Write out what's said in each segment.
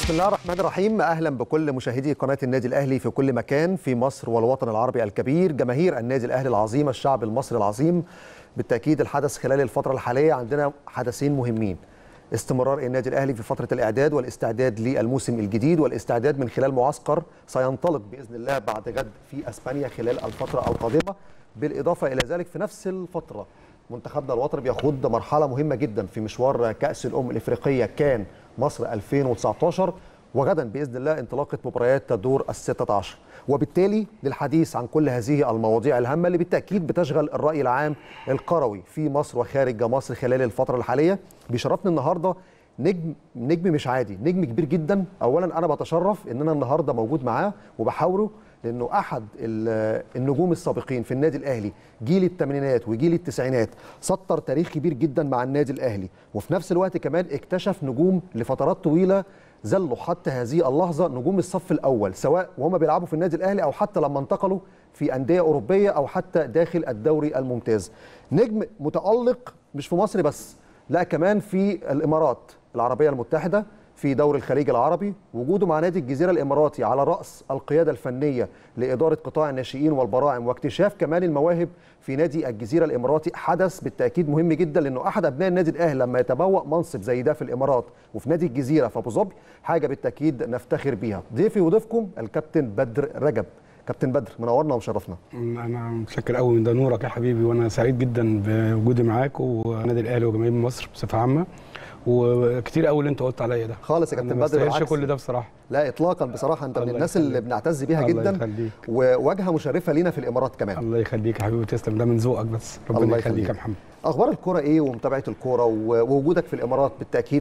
بسم الله الرحمن الرحيم اهلا بكل مشاهدي قناه النادي الاهلي في كل مكان في مصر والوطن العربي الكبير جماهير النادي الاهلي العظيم الشعب المصري العظيم بالتاكيد الحدث خلال الفتره الحاليه عندنا حدثين مهمين استمرار النادي الاهلي في فتره الاعداد والاستعداد للموسم الجديد والاستعداد من خلال معسكر سينطلق باذن الله بعد غد في اسبانيا خلال الفتره القادمه بالاضافه الى ذلك في نفس الفتره منتخبنا الوطني بيخوض مرحله مهمه جدا في مشوار كاس الامم الافريقيه كان مصر 2019 وغدا باذن الله انطلاقه مباريات دور ال 16 وبالتالي للحديث عن كل هذه المواضيع الهامه اللي بالتاكيد بتشغل الراي العام القروي في مصر وخارج مصر خلال الفتره الحاليه بيشرفني النهارده نجم نجم مش عادي نجم كبير جدا اولا انا بتشرف ان انا النهارده موجود معاه وبحاوره لانه احد النجوم السابقين في النادي الاهلي جيل الثمانينات وجيل التسعينات سطر تاريخ كبير جدا مع النادي الاهلي وفي نفس الوقت كمان اكتشف نجوم لفترات طويله زلوا حتى هذه اللحظه نجوم الصف الاول سواء وهم بيلعبوا في النادي الاهلي او حتى لما انتقلوا في انديه اوروبيه او حتى داخل الدوري الممتاز نجم متالق مش في مصر بس لا كمان في الامارات العربيه المتحده في دوري الخليج العربي وجوده مع نادي الجزيره الاماراتي على راس القياده الفنيه لاداره قطاع الناشئين والبراعم واكتشاف كمان المواهب في نادي الجزيره الاماراتي حدث بالتاكيد مهم جدا لانه احد ابناء النادي الاهلي لما يتبوأ منصب زي ده في الامارات وفي نادي الجزيره في ابو ظبي حاجه بالتاكيد نفتخر بيها ضيفي وضيفكم الكابتن بدر رجب كابتن بدر منورنا ومشرفنا انا متشكر قوي من ده نورك يا حبيبي وانا سعيد جدا بوجودي معاك ونادي الاهلي وجماهير مصر بصفه عامه وكتير قوي اللي انت قلت عليا ده خالص يا كابتن بدر بالعكس كل ده بصراحه لا اطلاقا بصراحه انت من الناس اللي بنعتز بيها الله جدا يخليك. وواجهه مشرفه لينا في الامارات كمان الله يخليك يا حبيبي تسلم ده من ذوقك بس الله ربنا يخليك. يخليك يا محمد اخبار الكوره ايه ومتابعه الكوره ووجودك في الامارات بالتاكيد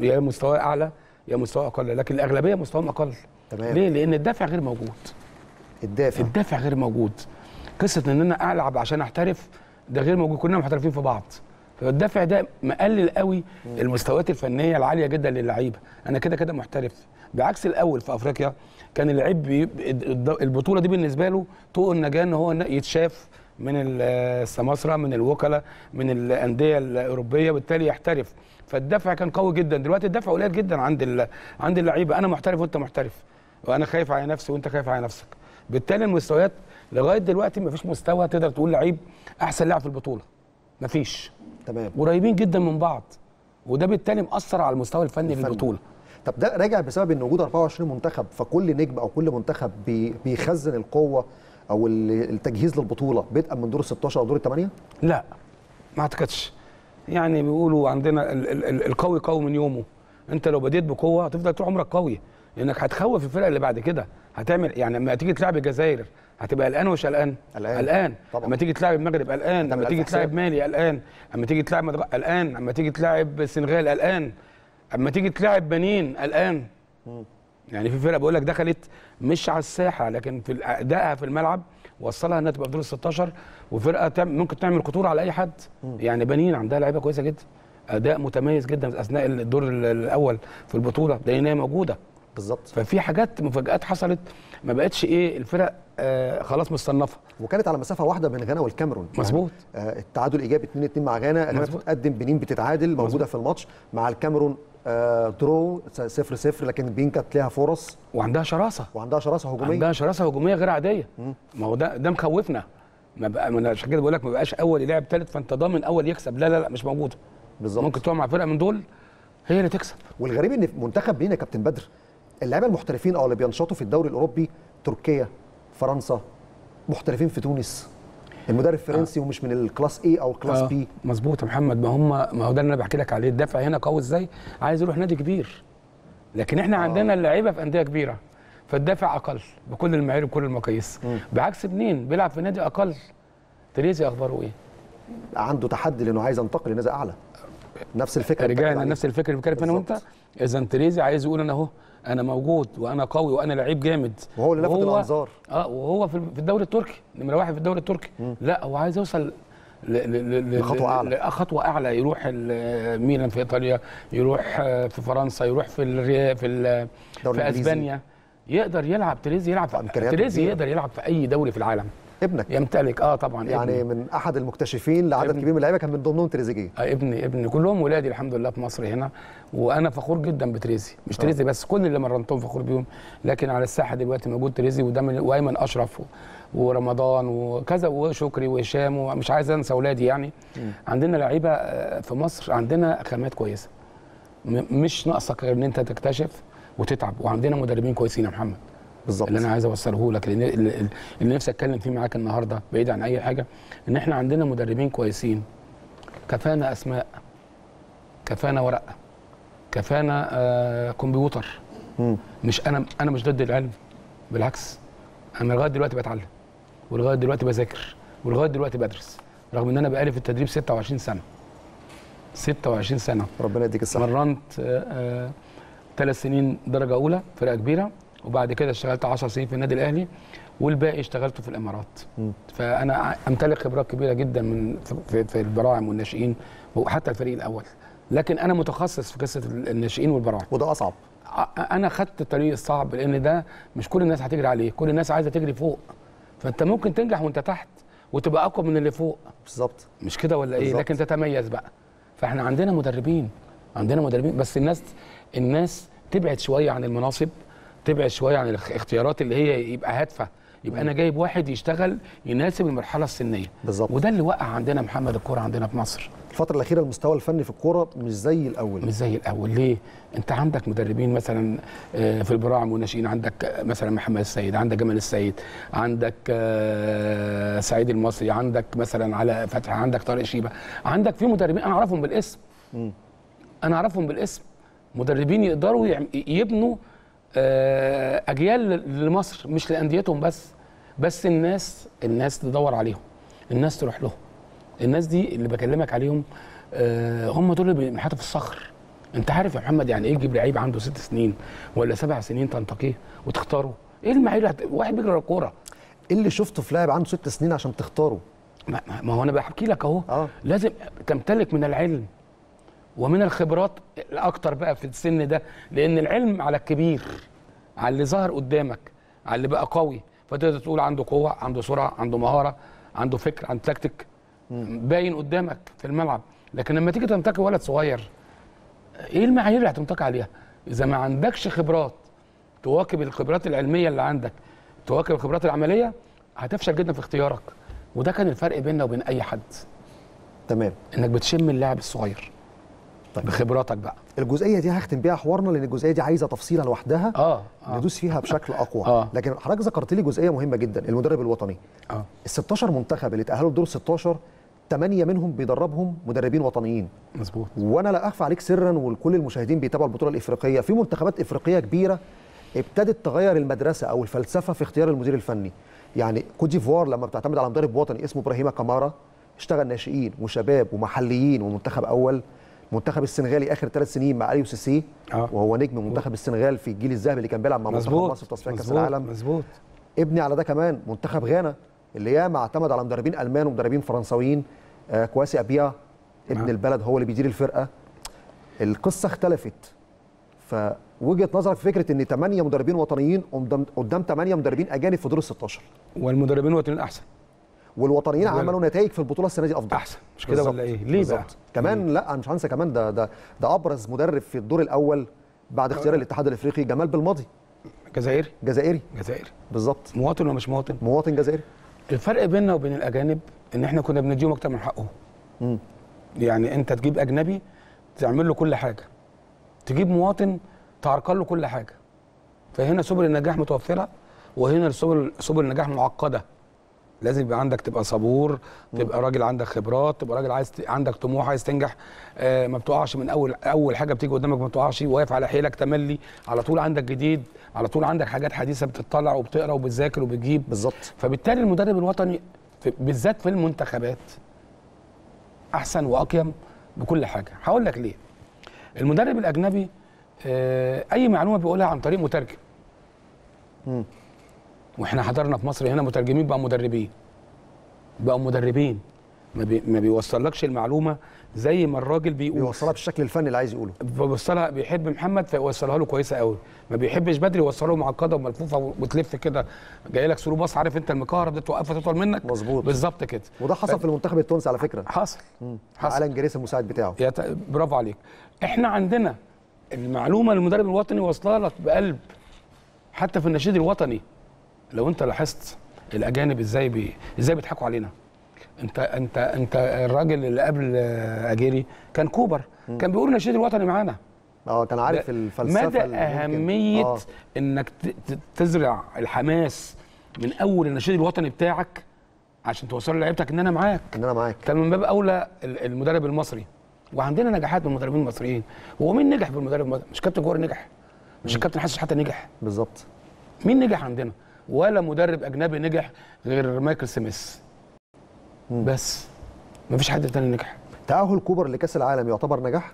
يا مستواه اعلى يا مستواه اقل لكن الاغلبيه مستواهم اقل تمام. ليه لان الدافع غير موجود الدافع الدافع غير موجود قصه ان انا العب عشان احترف ده غير موجود كلنا محترفين في بعض فالدافع ده مقلل قوي المستويات الفنيه العاليه جدا للعيبه انا كده كده محترف بعكس الاول في افريقيا كان اللعيب بي- الد- البطوله دي بالنسبه له طوق النجاه ان هو يتشاف من ال- السماسره من الوكلاء من الانديه الاوروبيه بالتالي يحترف فالدفع كان قوي جدا دلوقتي الدفع قليل جدا عند ال- عند اللعيبه انا محترف وانت محترف وانا خايف على نفسي وانت خايف على نفسك بالتالي المستويات لغايه دلوقتي مفيش مستوى تقدر تقول لعيب احسن لاعب في البطوله مفيش تمام قريبين جدا من بعض وده بالتالي مأثر على المستوى الفني الفني. للبطوله طب ده راجع بسبب ان وجود 24 منتخب فكل نجم او كل منتخب بي بيخزن القوه او ال- التجهيز للبطوله بدءا من دور ال 16 او دور الثمانيه لا ما اعتقدش يعني بيقولوا عندنا ال ال ال القوي قوي من يومه انت لو بديت بقوه هتفضل طول عمرك قوي لانك هتخوف الفرق اللي بعد كده هتعمل يعني لما تيجي تلعب الجزائر هتبقى قلقان ولا مش قلقان؟ قلقان. قلقان طبعا. اما تيجي تلعب المغرب قلقان هتعمل اما تيجي ألف حساب. تلعب مالي قلقان اما تيجي تلعب مدغ... قلقان اما تيجي تلعب السنغال قلقان اما تيجي تلعب بنين قلقان يعني في فرقه بقول لك دخلت مش على الساحه لكن في ادائها في الملعب وصلها انها تبقى في دور ال 16 وفرقه تعمل ممكن تعمل خطوره على اي حد يعني بنين عندها لعيبه كويسه جدا اداء متميز جدا اثناء الدور ال- الاول في البطوله لان هي موجوده بالظبط ففي حاجات مفاجات حصلت ما بقتش ايه الفرق آه خلاص مصنفه وكانت على مسافه واحده من غانا والكاميرون مظبوط. يعني آه التعادل ايجابي 2 2 مع غانا غانا مظبوط. بتتقدم بنين بتتعادل موجوده في الماتش مع الكاميرون آه درو 0 0 لكن بين كانت ليها فرص وعندها شراسه وعندها شراسه هجوميه عندها شراسه هجوميه غير عاديه ما هو ده ده مخوفنا ما بقى ما أنا عشان كده بقول لك ما بقاش اول يلعب ثالث فانت ضامن اول يكسب لا لا لا مش موجوده بالظبط ممكن تقع مع فرقه من دول هي اللي تكسب والغريب ان في منتخب بينا يا كابتن بدر اللعيبه المحترفين او اللي بينشطوا في الدوري الاوروبي تركيا فرنسا محترفين في تونس المدرب فرنسي ومش من الكلاس اي او الكلاس آه، بي مظبوط يا محمد ما هم ما هو ده اللي انا بحكي لك عليه الدفع هنا قوي ازاي عايز يروح نادي كبير لكن احنا عندنا اللعيبه في انديه كبيره فالدافع اقل بكل المعايير وكل المقاييس بعكس بنين بيلعب في نادي اقل تريزي اخباره ايه عنده تحدي لانه عايز ينتقل لنادي اعلى نفس الفكره اللي رجعنا بتكلم لنفس الفكره اللي بنتكلم فيها انا وانت بالظبط. اذا تريزي عايز يقول انا اهو انا موجود وانا قوي وانا لعيب جامد وهو اللي لفت وهو- الانظار اه وهو في في الدوري التركي نمره واحد في الدوري التركي لا هو عايز يوصل ل- ل- ل- لخطوة ل- أعلى. ل- خطوه اعلى يروح ال- ميلان في ايطاليا يروح آه، في فرنسا يروح في الري... في ال... دوري في إنجليزي. اسبانيا يقدر يلعب تريزي يلعب في إمكانياته تريزي كبيرة. يقدر يلعب في اي دوري في العالم ابنك يمتلك اه طبعا يعني ابني. من احد المكتشفين لعدد ابني. كبير من اللعيبه كان من ضمنهم تريزيجيه آه ابني ابني كلهم ولادي الحمد لله في مصر هنا وانا فخور جدا بتريزي مش تريزي بس كل اللي مرنتهم فخور بيهم لكن على الساحه دلوقتي موجود تريزي وده من وايمن اشرف و- ورمضان وكذا وشكري وهشام ومش عايز انسى اولادي يعني عندنا لعيبه آه، في مصر عندنا خامات كويسه م- مش ناقصك غير ان انت تكتشف وتتعب وعندنا مدربين كويسين يا محمد بالظبط اللي انا عايز اوصله لك لان اللي, اللي نفسي اتكلم فيه معاك النهارده بعيد عن اي حاجه ان احنا عندنا مدربين كويسين كفانا اسماء كفانا ورق كفانا آه كمبيوتر مم. مش انا انا مش ضد العلم بالعكس انا لغايه دلوقتي بتعلم ولغايه دلوقتي بذاكر ولغايه دلوقتي بدرس رغم ان انا بقالي في التدريب 26 سنه 26 سنه ربنا يديك الصحه مرنت ثلاث سنين درجه اولى فرقه كبيره وبعد كده اشتغلت 10 سنين في النادي الاهلي والباقي اشتغلته في الامارات مم. فانا ع- امتلك خبرات كبيره جدا من في- في, في البراعم والناشئين وحتى الفريق الاول لكن انا متخصص في قصه الناشئين والبراعم وده اصعب ع- انا خدت الطريق الصعب لان ده مش كل الناس هتجري عليه كل الناس عايزه تجري فوق فانت ممكن تنجح وانت تحت وتبقى اقوى من اللي فوق بالظبط مش كده ولا ايه بالظبط. لكن تتميز بقى فاحنا عندنا مدربين عندنا مدربين بس الناس الناس تبعد شويه عن المناصب تبعد شويه عن الاختيارات اللي هي يبقى هادفه يبقى انا جايب واحد يشتغل يناسب المرحله السنيه بالظبط. وده اللي وقع عندنا محمد الكوره عندنا في مصر الفتره الاخيره المستوى الفني في الكوره مش زي الاول مش زي الاول ليه انت عندك مدربين مثلا آه، في البراعم والناشئين عندك آه، مثلا محمد السيد عندك جمال السيد عندك آه، سعيد المصري عندك مثلا علاء فتحي عندك طارق شيبه عندك في مدربين انا اعرفهم بالاسم انا اعرفهم بالاسم مدربين يقدروا يعم- يبنوا آه، اجيال لمصر مش لانديتهم بس بس الناس الناس تدور عليهم الناس تروح لهم الناس دي اللي بكلمك عليهم آه، هم دول اللي بينحتوا في الصخر انت عارف يا محمد يعني ايه تجيب لعيب عنده ست سنين ولا سبع سنين تنتقيه وتختاره ايه المعايير هت- واحد بيجري ورا الكوره ايه اللي شفته في لاعب عنده ست سنين عشان تختاره ما, ما- ما هو انا بحكي لك اهو اه لازم تمتلك من العلم ومن الخبرات الاكتر بقى في السن ده لان العلم على الكبير على اللي ظهر قدامك على اللي بقى قوي فتقدر تقول عنده قوه عنده سرعه عنده مهاره عنده فكر عنده تكتيك باين قدامك في الملعب لكن لما تيجي تنتقي ولد صغير ايه المعايير اللي هتنتقي عليها اذا ما عندكش خبرات تواكب الخبرات العلميه اللي عندك تواكب الخبرات العمليه هتفشل جدا في اختيارك وده كان الفرق بيننا وبين اي حد تمام انك بتشم اللاعب الصغير طيب. بخبراتك بقى الجزئيه دي هختم بيها حوارنا لان الجزئيه دي عايزه تفصيله لوحدها اه اه, ندوس فيها بشكل اقوى آه. لكن حضرتك ذكرت لي جزئيه مهمه جدا المدرب الوطني آه. ال 16 منتخب اللي تاهلوا لدور 16 ثمانيه منهم بيدربهم مدربين وطنيين مظبوط وانا لا اخفى عليك سرا ولكل المشاهدين بيتابعوا البطوله الافريقيه في منتخبات افريقيه كبيره ابتدت تغير المدرسه او الفلسفه في اختيار المدير الفني يعني كوت ديفوار لما بتعتمد على مدرب وطني اسمه ابراهيم كامارا اشتغل ناشئين وشباب ومحليين ومنتخب اول المنتخب السنغالي اخر ثلاث سنين مع اليو سي سي آه. وهو نجم منتخب السنغال في الجيل الذهبي اللي كان بيلعب مع منتخب مظبوط مصر في تصفيات كاس مظبوط، العالم مظبوط ابني على ده كمان منتخب غانا اللي ياما اعتمد على مدربين المان ومدربين فرنساويين آه كواسي ابيا ابن نعم. البلد هو اللي بيدير الفرقه القصه اختلفت فوجهه نظرك في فكره ان 8 مدربين وطنيين قدام قدام 8 مدربين اجانب في دور ال 16 والمدربين الوطنيين احسن والوطنيين بالظبط. عملوا نتائج في البطوله السنه دي افضل احسن مش كده بالظبط. ولا ايه ليه بقى بالظبط. كمان لا أنا مش هنسى كمان ده ده ده ابرز مدرب في الدور الاول بعد اختيار الاتحاد الافريقي جمال بالماضي جزائري جزائري جزائري بالظبط مواطن ولا مش مواطن مواطن جزائري الفرق بيننا وبين الاجانب ان احنا كنا بنديهم اكتر من حقهم مم. يعني انت تجيب اجنبي تعمل له كل حاجه تجيب مواطن تعرقل له كل حاجه فهنا سبل النجاح متوفره وهنا سبل سبل النجاح معقده لازم يبقى عندك تبقى صبور تبقى راجل عندك خبرات تبقى راجل عايز ت- عندك طموح عايز تنجح آه ما بتقعش من اول اول حاجه بتيجي قدامك ما بتقعش واقف على حيلك تملي على طول عندك جديد على طول عندك حاجات حديثه بتطلع وبتقرا وبتذاكر وبتجيب بالظبط فبالتالي المدرب الوطني في بالذات في المنتخبات احسن واقيم بكل حاجه هقول لك ليه المدرب الاجنبي آه، اي معلومه بيقولها عن طريق مترجم مم. واحنا حضرنا في مصر هنا مترجمين بقى مدربين بقوا مدربين ما, بي ما بيوصلكش المعلومه زي ما الراجل بيقول بيوصلها بالشكل الفني اللي عايز يقوله بيوصلها بيحب محمد فيوصلها له كويسه قوي ما بيحبش بدري يوصلها له معقده وملفوفه وتلف كده جاي لك سلو باص عارف انت المكهرب ده توقفها تطول منك مظبوط. بالظبط كده وده حصل في المنتخب التونسي على فكره حصل حصل على جريس المساعد بتاعه يا ت... برافو عليك احنا عندنا المعلومه المدرب الوطني واصله لك بقلب حتى في النشيد الوطني لو انت لاحظت الاجانب ازاي بي... ازاي بيضحكوا علينا انت انت انت الراجل اللي قبل آه، اجيري كان كوبر كان بيقول النشيد الوطني معانا اه كان عارف ده الفلسفه مدى اللي ممكن- اهميه آه. انك ت... ت- تزرع الحماس من اول النشيد الوطني بتاعك عشان توصل لعيبتك ان انا معاك ان انا معاك كان من باب اولى ال- المدرب المصري وعندنا نجاحات من المدربين المصريين هو مين نجح بالمدرب المصري مش كابتن جوهر نجح مش الكابتن حسن حتى نجح بالظبط مين نجح عندنا ولا مدرب اجنبي نجح غير مايكل سميث مم. بس مفيش حد تاني نجح تاهل كوبر لكاس العالم يعتبر نجاح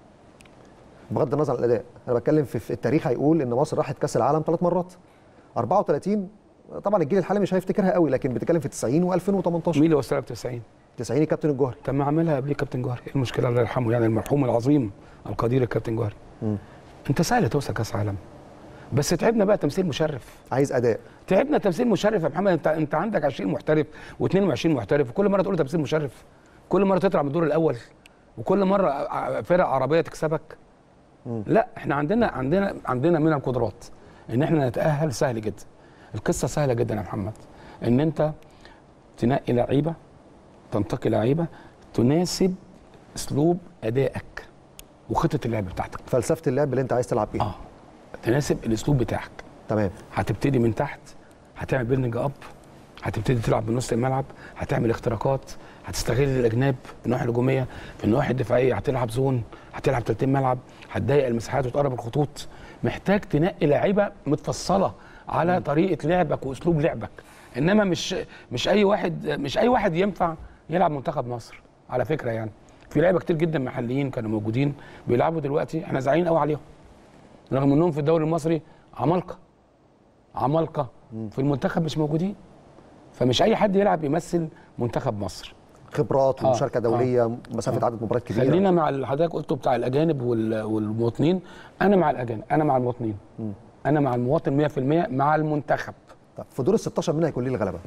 بغض النظر عن الاداء انا بتكلم في, في التاريخ هيقول ان مصر راحت كاس العالم ثلاث مرات 34 طبعا الجيل الحالي مش هيفتكرها قوي لكن بتتكلم في 90 و2018 مين اللي وصلك 90 90 الكابتن الجوهري طب ما عملها قبل كابتن جوهري ايه المشكله الله يرحمه يعني المرحوم العظيم القدير الكابتن جوهري مم. انت سهل توصل كاس عالم بس تعبنا بقى تمثيل مشرف عايز اداء تعبنا تمثيل مشرف يا محمد انت انت عندك 20 محترف و22 محترف وكل مره تقول تمثيل مشرف كل مره تطلع من الدور الاول وكل مره ع- فرق عربيه تكسبك مم. لا احنا عندنا عندنا عندنا من القدرات ان احنا نتاهل سهل جدا القصه سهله جدا يا محمد ان انت تنقي لعيبه تنتقي لعيبه تناسب اسلوب ادائك وخطه اللعب بتاعتك فلسفه اللعب اللي انت عايز تلعب بيها اه تناسب الاسلوب بتاعك تمام هتبتدي من تحت هتعمل بيلنج اب هتبتدي تلعب من نص الملعب هتعمل اختراقات هتستغل الاجناب في النواحي الهجوميه في النواحي الدفاعيه هتلعب زون هتلعب تلتين ملعب هتضيق المساحات وتقرب الخطوط محتاج تنقي لعيبه متفصله على طريقه لعبك واسلوب لعبك انما مش مش اي واحد مش اي واحد ينفع يلعب منتخب مصر على فكره يعني في لعيبه كتير جدا محليين كانوا موجودين بيلعبوا دلوقتي احنا زعلانين قوي عليهم رغم انهم في الدوري المصري عمالقه عمالقه في المنتخب مش موجودين فمش اي حد يلعب يمثل منتخب مصر خبرات آه، ومشاركه دوليه مسافه عدد مباريات كبيره خلينا مع اللي حضرتك قلته بتاع الاجانب وال- والمواطنين انا مع الاجانب انا مع المواطنين انا مع المواطن 100% مع المنتخب طب في دور ال 16 مين هيكون ليه الغلبه؟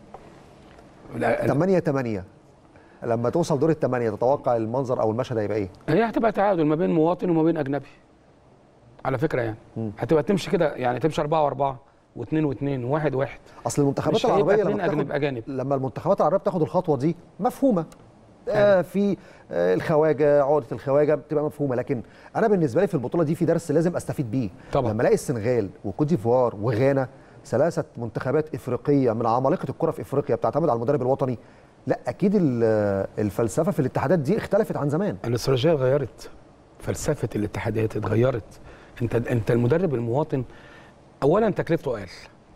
لا- 8 8 لما توصل دور الثمانيه تتوقع المنظر او المشهد هيبقى ايه؟ هي هتبقى تعادل ما بين مواطن وما بين اجنبي على فكره يعني هتبقى تمشي كده يعني تمشي 4 و4 و2 و2 و1 و1 اصل المنتخبات مش هيبقى العربيه اتنين لما أجانب- بتاخد أجانب. لما المنتخبات العربيه بتاخد الخطوه دي مفهومه آه في آه الخواجه عقده الخواجه بتبقى مفهومه لكن انا بالنسبه لي في البطوله دي في درس لازم استفيد بيه طبعا. لما الاقي السنغال وكوت ديفوار وغانا ثلاثه منتخبات افريقيه من عمالقه الكره في افريقيا بتعتمد على المدرب الوطني لا اكيد ال- الفلسفه في الاتحادات دي اختلفت عن زمان الاستراتيجيه اتغيرت فلسفه الاتحادات اتغيرت انت انت المدرب المواطن اولا تكلفته اقل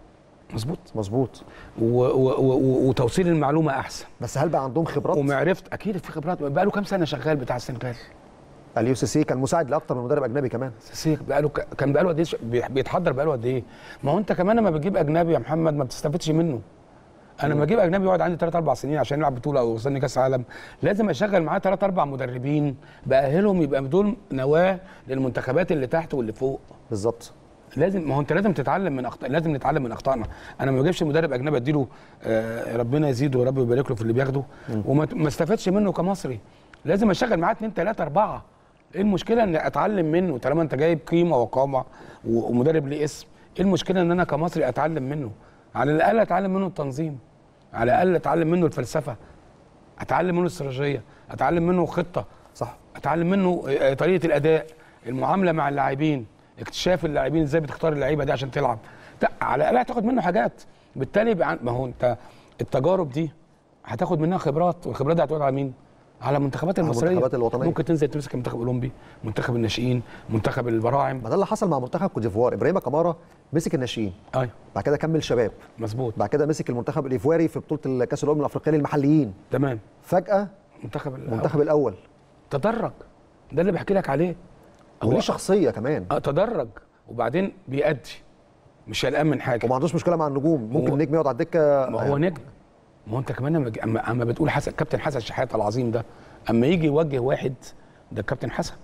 مظبوط مظبوط و- و- و- وتوصيل المعلومه احسن بس هل بقى عندهم خبرات ومعرفت اكيد في خبرات بقى له كام سنه شغال بتاع السنغال اليو سي سي كان مساعد لاكتر من مدرب اجنبي كمان سيسي بقى له كان بقى له قد ايه ش- بي- بيتحضر بقى له قد ايه ما هو انت كمان لما بتجيب اجنبي يا محمد ما بتستفدش منه انا لما اجيب اجنبي يقعد عندي 3 4 سنين عشان يلعب بطوله او يوصلني كاس عالم لازم اشغل معاه 3 4 مدربين باهلهم يبقى دول نواه للمنتخبات اللي تحت واللي فوق بالظبط لازم ما هو انت لازم تتعلم من اخطاء لازم نتعلم من اخطائنا انا ما بجيبش مدرب اجنبي اديله آه ربنا يزيده ورب يبارك له في اللي بياخده وما ما استفادش منه كمصري لازم اشغل معاه اثنين ثلاثه اربعه ايه المشكله ان اتعلم منه طالما انت جايب قيمه وقامه و- ومدرب ليه اسم ايه المشكله ان انا كمصري اتعلم منه على الاقل اتعلم منه التنظيم على الاقل اتعلم منه الفلسفه اتعلم منه الاستراتيجيه اتعلم منه خطه صح اتعلم منه آه، طريقه الاداء المعامله مع اللاعبين اكتشاف اللاعبين ازاي بتختار اللعيبه دي عشان تلعب لا على الاقل هتاخد منه حاجات بالتالي يبقى عن- ما هو انت التجارب دي هتاخد منها خبرات والخبرات دي هتقعد على مين؟ على المنتخبات على المصريه المنتخبات الوطنية. ممكن تنزل تمسك المنتخب الاولمبي منتخب الناشئين منتخب البراعم ما ده اللي حصل مع منتخب كوت ديفوار ابراهيم كمارا مسك الناشئين ايوه بعد كده كمل شباب مظبوط بعد كده مسك المنتخب الايفواري في بطوله كاس الامم الافريقيه للمحليين تمام فجاه منتخب ال- المنتخب الاول تدرج ده اللي بحكي لك عليه وليه شخصيه كمان اه تدرج وبعدين بيأدي مش قلقان من حاجه وما عندوش مشكله مع النجوم ممكن هو- النجم يقعد على الدكه ما هو نجم ما هو انت كمان لما اما اما بتقول حسن كابتن حسن شحاته العظيم ده اما يجي يوجه واحد ده الكابتن حسن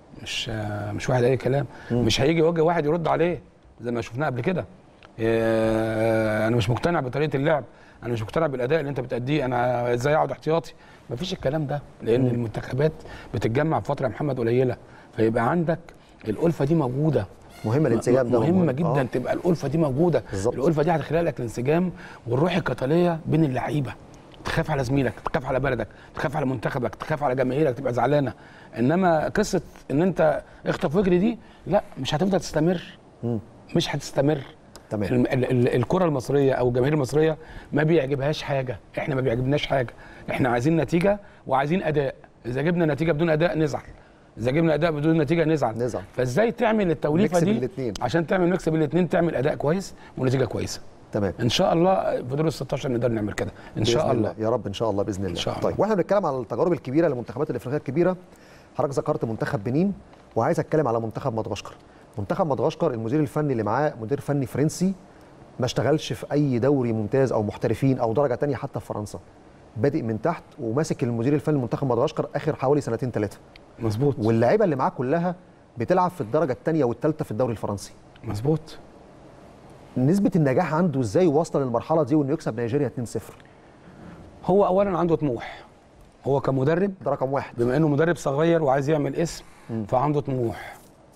مش آه، مش واحد اي كلام مش هيجي يوجه واحد يرد عليه زي ما شفناه قبل كده آه، انا مش مقتنع بطريقه اللعب انا مش مقتنع بالاداء اللي انت بتأديه انا ازاي اقعد احتياطي مفيش الكلام ده لان المنتخبات بتتجمع في فتره يا محمد قليله فيبقى عندك الالفه دي موجوده مهم الانسجام ده مهمه مهم. جدا آه. تبقى الالفه دي موجوده بالظبط. الالفه دي هتخلق لك الانسجام والروح القتاليه بين اللعيبه تخاف على زميلك تخاف على بلدك تخاف على منتخبك تخاف على جماهيرك تبقى زعلانه انما قصه ان انت اخطف واجري دي لا مش هتفضل تستمر مش هتستمر تمام. الم- ال- ال- الكره المصريه او الجماهير المصريه ما بيعجبهاش حاجه احنا ما بيعجبناش حاجه احنا عايزين نتيجه وعايزين اداء اذا جبنا نتيجه بدون اداء نزعل اذا جبنا اداء بدون نتيجه نزعل نزعل. فازاي تعمل التوليفه ميكس دي بين الاتنين. عشان تعمل ميكس بين الاثنين تعمل اداء كويس ونتيجه كويسه تمام ان شاء الله في دور ال 16 نقدر نعمل كده ان شاء بإذن الله يا رب ان شاء الله باذن الله شاء الله. طيب واحنا بنتكلم على التجارب الكبيره للمنتخبات الافريقيه الكبيره حضرتك ذكرت منتخب بنين وعايز اتكلم على منتخب مدغشقر منتخب مدغشقر المدير الفني اللي معاه مدير فني فرنسي ما اشتغلش في اي دوري ممتاز او محترفين او درجه تانية حتى في فرنسا بادئ من تحت وماسك المدير الفني لمنتخب مدغشقر اخر حوالي سنتين ثلاثه مظبوط واللعيبه اللي معاه كلها بتلعب في الدرجه الثانيه والثالثه في الدوري الفرنسي مظبوط نسبه النجاح عنده ازاي واصله للمرحله دي وانه يكسب نيجيريا 2-0 هو اولا عنده طموح هو كمدرب ده رقم واحد بما انه مدرب صغير وعايز يعمل اسم فعنده طموح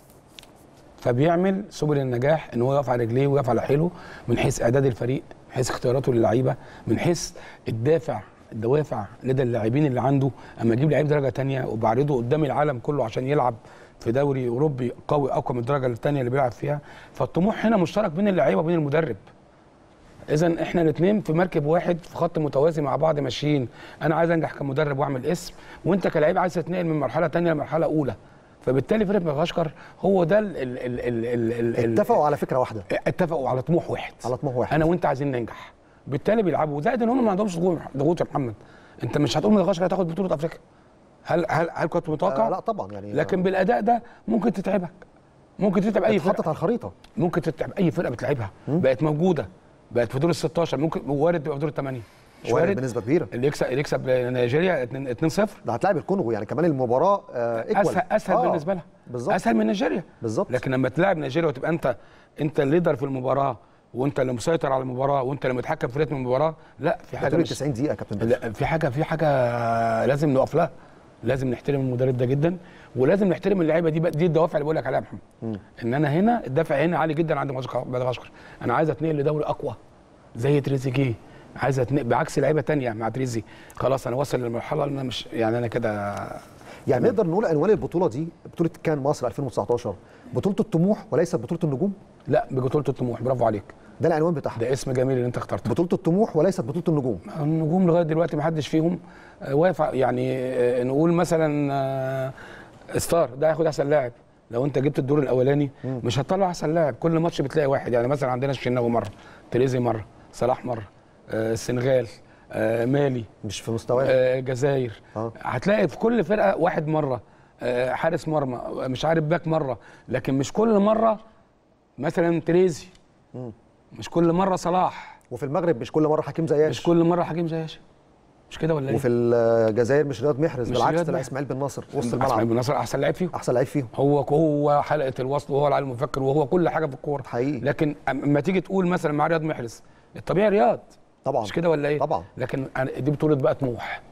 فبيعمل سبل النجاح ان هو يقف على رجليه ويقف على حيله من حيث اعداد الفريق من حيث اختياراته للعيبه من حيث الدافع الدوافع لدى اللاعبين اللي عنده اما اجيب لعيب درجه تانية وبعرضه قدام العالم كله عشان يلعب في دوري اوروبي قوي اقوى من الدرجه الثانيه اللي بيلعب فيها فالطموح هنا مشترك بين اللعيبه وبين المدرب اذا احنا الاثنين في مركب واحد في خط متوازي مع بعض ماشيين انا عايز انجح كمدرب واعمل اسم وانت كلاعب عايز تتنقل من مرحله ثانيه لمرحله اولى فبالتالي فريق مدغشقر هو ده ال ال ال ال ال ال اتفقوا على فكره واحده اتفقوا على طموح واحد على طموح واحد انا وانت عايزين ننجح بالتالي بيلعبوا زائد ان هم ما عندهمش ضغوط ضغوط يا محمد انت مش هتقول مدغشقر هتاخد بطوله افريقيا هل هل هل كنت متوقع؟ آه لا طبعا يعني لكن بالاداء ده ممكن تتعبك ممكن تتعب اي اتحطت فرقه على الخريطه ممكن تتعب اي فرقه بتلعبها بقت موجوده بقت في دور ال 16 ممكن وارد تبقى في دور الثمانيه مش وارد وارد بنسبه كبيره اللي يكسب اللي يكسب نيجيريا 2 0 ده هتلاعب الكونغو يعني كمان المباراه آه equal. اسهل اسهل آه، بالنسبه لها بالظبط اسهل من نيجيريا بالظبط لكن لما تلاعب نيجيريا وتبقى انت انت الليدر في المباراه وانت اللي مسيطر على المباراه وانت اللي متحكم في رتم المباراه لا في حاجه حاجه مش 90 دقيقه يا كابتن بدر لا في حاجه في حاجه لازم نقف لها لازم نحترم المدرب ده جدا ولازم نحترم اللعيبه دي بقى- دي الدوافع اللي بقول لك عليها يا محمد ان انا هنا الدافع هنا عالي جدا عند مدغشقر مدغشقر. انا عايز اتنقل لدوري اقوى زي تريزيجيه عايز اتنقل بعكس لعيبه تانية مع تريزي خلاص انا واصل للمرحله اللي انا مش يعني انا كده يعني نقدر نقول عنوان البطوله دي بطوله كان مصر 2019 بطوله الطموح وليست بطوله النجوم لا ببطوله الطموح برافو عليك ده العنوان بتاعها ده اسم جميل اللي انت اخترته بطوله الطموح وليست بطوله النجوم النجوم لغايه دلوقتي ما حدش فيهم آه، واقف ع- يعني آه، نقول مثلا آه، ستار ده هياخد احسن لاعب لو انت جبت الدور الاولاني مش هتطلع احسن لاعب كل ماتش بتلاقي واحد يعني مثلا عندنا الشناوي مره تريزي مره صلاح مره آه، السنغال آه، مالي مش في مستواه آه، الجزائر آه. هتلاقي في كل فرقه واحد مره آه، حارس مرمى آه، مش عارف باك مره لكن مش كل مره مثلا تريزي مش كل مره صلاح وفي المغرب مش كل مره حكيم زياش مش كل مره حكيم زياش مش كده ولا ايه؟ وفي الجزائر مش رياض محرز مش بالعكس رياض طلع محرز. اسماعيل بن ناصر وسط اسماعيل الملعب بن نصر احسن لعيب فيهم احسن لعيب فيهم هو هو حلقه الوصل وهو العالم المفكر وهو كل حاجه في الكوره حقيقي. لكن اما تيجي تقول مثلا مع رياض محرز الطبيعي رياض طبعا مش كده ولا ايه؟ طبعا. لكن أنا- دي بطوله بقى طموح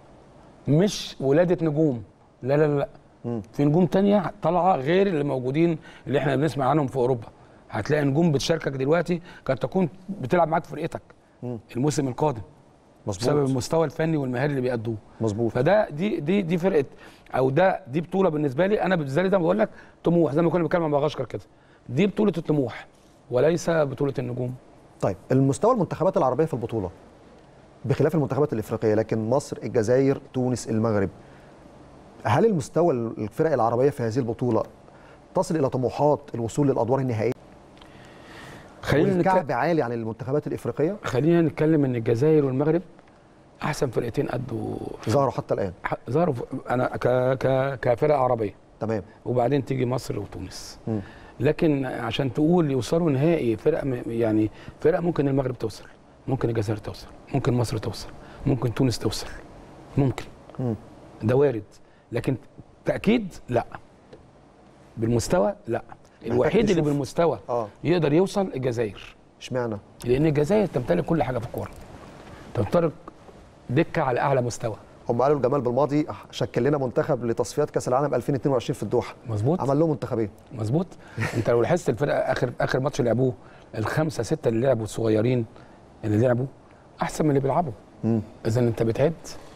مش ولاده نجوم لا لا لا في نجوم تانية طالعه غير اللي موجودين اللي احنا بنسمع عنهم في اوروبا هتلاقي نجوم بتشاركك دلوقتي قد تكون بتلعب معاك في فرقتك الموسم القادم بسبب مظبوط المستوى الفني والمهاري اللي بيأدوه مظبوط فده دي دي دي فرقه او ده دي بطوله بالنسبه لي انا بالنسبه لي ده بقول لك طموح زي ما كنا بنتكلم عن مغشكر كده دي بطوله الطموح وليس بطوله النجوم طيب المستوى المنتخبات العربيه في البطوله بخلاف المنتخبات الافريقيه لكن مصر الجزائر تونس المغرب هل المستوى الفرق العربيه في هذه البطوله تصل الى طموحات الوصول للادوار النهائيه خلينا نتكلم والكعب عالي عن المنتخبات الافريقيه خلينا نتكلم ان الجزائر والمغرب احسن فرقتين قدوا ظهروا حتى الان ح- ظهروا في- انا ك ك كفرقه عربيه تمام وبعدين تيجي مصر وتونس مم. لكن عشان تقول يوصلوا نهائي فرقه م- يعني فرقه ممكن المغرب توصل ممكن الجزائر توصل ممكن مصر توصل ممكن تونس توصل ممكن مم. ده وارد لكن تاكيد لا بالمستوى لا الوحيد اللي تشوف. بالمستوى اه يقدر يوصل الجزائر اشمعنى لان الجزائر تمتلك كل حاجه في الكوره تمتلك دكه على اعلى مستوى هم قالوا الجمال بالماضي شكل لنا منتخب لتصفيات كاس العالم 2022 في الدوحه مظبوط عمل لهم منتخبين مظبوط انت لو لاحظت الفرقه اخر اخر ماتش لعبوه الخمسه سته اللي لعبوا الصغيرين اللي لعبوا احسن من اللي بيلعبوا مم. اذا انت بتعد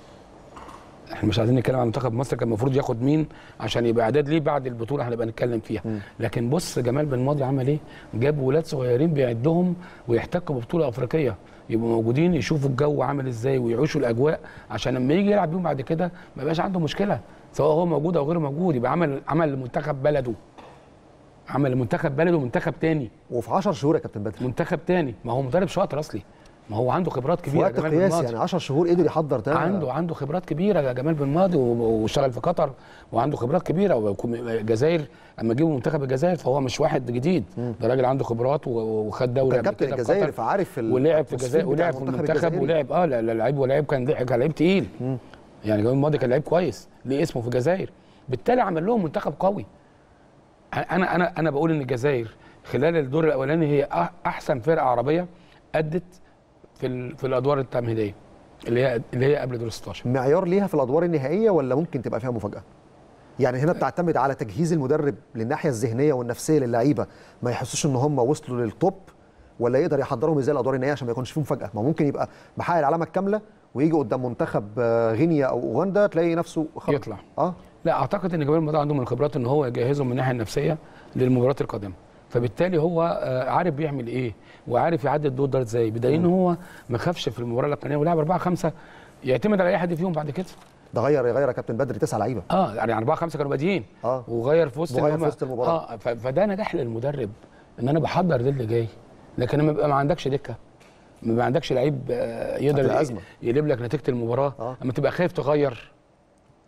احنا مش عايزين نتكلم عن منتخب مصر كان المفروض ياخد مين عشان يبقى اعداد ليه بعد البطوله هنبقى نتكلم فيها لكن بص جمال بن ماضي عمل ايه جاب ولاد صغيرين بيعدهم ويحتكوا ببطوله افريقيه يبقوا موجودين يشوفوا الجو عامل ازاي ويعيشوا الاجواء عشان لما يجي يلعب بيهم بعد كده ما يبقاش عنده مشكله سواء هو موجود او غير موجود يبقى عمل عمل لمنتخب بلده عمل لمنتخب بلده منتخب تاني وفي 10 شهور يا كابتن بدر منتخب تاني ما هو مدرب شاطر اصلي ما هو عنده خبرات في كبيره وقت جمال بن قياسي ماضي. يعني 10 شهور قدر يحضر ده عنده عنده خبرات كبيره يا جمال بن ماضي و- واشتغل في قطر وعنده خبرات كبيره ويكون- الجزائر اما جيبوا منتخب الجزائر فهو مش واحد جديد ده راجل عنده خبرات و- وخد دوري كان قبل كابتن كده في الجزائر قطر. فعارف ال- ولعب في التصفيق الجزائر بتاع ولعب في المنتخب المنتخب الجزائري. ولعب اه لا- لا لعيب ولعيب كان كان لعيب تقيل يعني جمال ماضي كان لعيب كويس ليه اسمه في الجزائر بالتالي عمل لهم منتخب قوي انا انا انا بقول ان الجزائر خلال الدور الاولاني هي أح- احسن فرقه عربيه ادت في ال- في الادوار التمهيديه اللي هي اللي هي قبل دور 16 معيار ليها في الادوار النهائيه ولا ممكن تبقى فيها مفاجاه يعني هنا بتعتمد على تجهيز المدرب للناحيه الذهنيه والنفسيه للعيبه ما يحسوش ان هم وصلوا للتوب ولا يقدر يحضرهم ازاي الادوار النهائيه عشان ما يكونش فيه مفاجاه ما ممكن يبقى محقق العلامه الكامله ويجي قدام منتخب آه، غينيا او اوغندا تلاقي نفسه خرج. يطلع. اه لا اعتقد ان جمال الموضوع عنده من الخبرات ان هو يجهزهم من الناحيه النفسيه للمباريات القادمه فبالتالي هو آه، عارف بيعمل ايه وعارف يعدي الدور ده ازاي بدليل ان هو ما خافش في المباراه الاولانيه ولعب 4 5 يعتمد على اي حد فيهم بعد كده ده غير يغير يا كابتن بدري تسع لعيبه اه يعني 4 5 كانوا بادئين اه وغير في وسط وغير اللي في هم- وسط المباراة. اه ف- فده نجاح للمدرب ان انا بحضر للي جاي لكن لما يبقى ما عندكش دكه ما عندكش لعيب آه، يقدر هتبقى أزمة. يقلب لك نتيجه المباراه آه. اما تبقى خايف تغير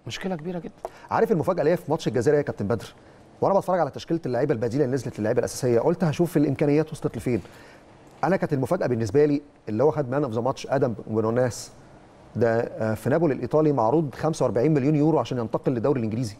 مشكله كبيره جدا عارف المفاجاه اللي هي في ماتش الجزائر يا كابتن بدر وانا بتفرج على تشكيله اللعيبه البديله اللي نزلت للعيبه الاساسيه قلت هشوف الامكانيات وصلت لفين انا كانت المفاجاه بالنسبه لي اللي هو خد مان اوف ذا ماتش ادم بونوناس ده آه، في نابولي الايطالي معروض 45 مليون يورو عشان ينتقل للدوري الانجليزي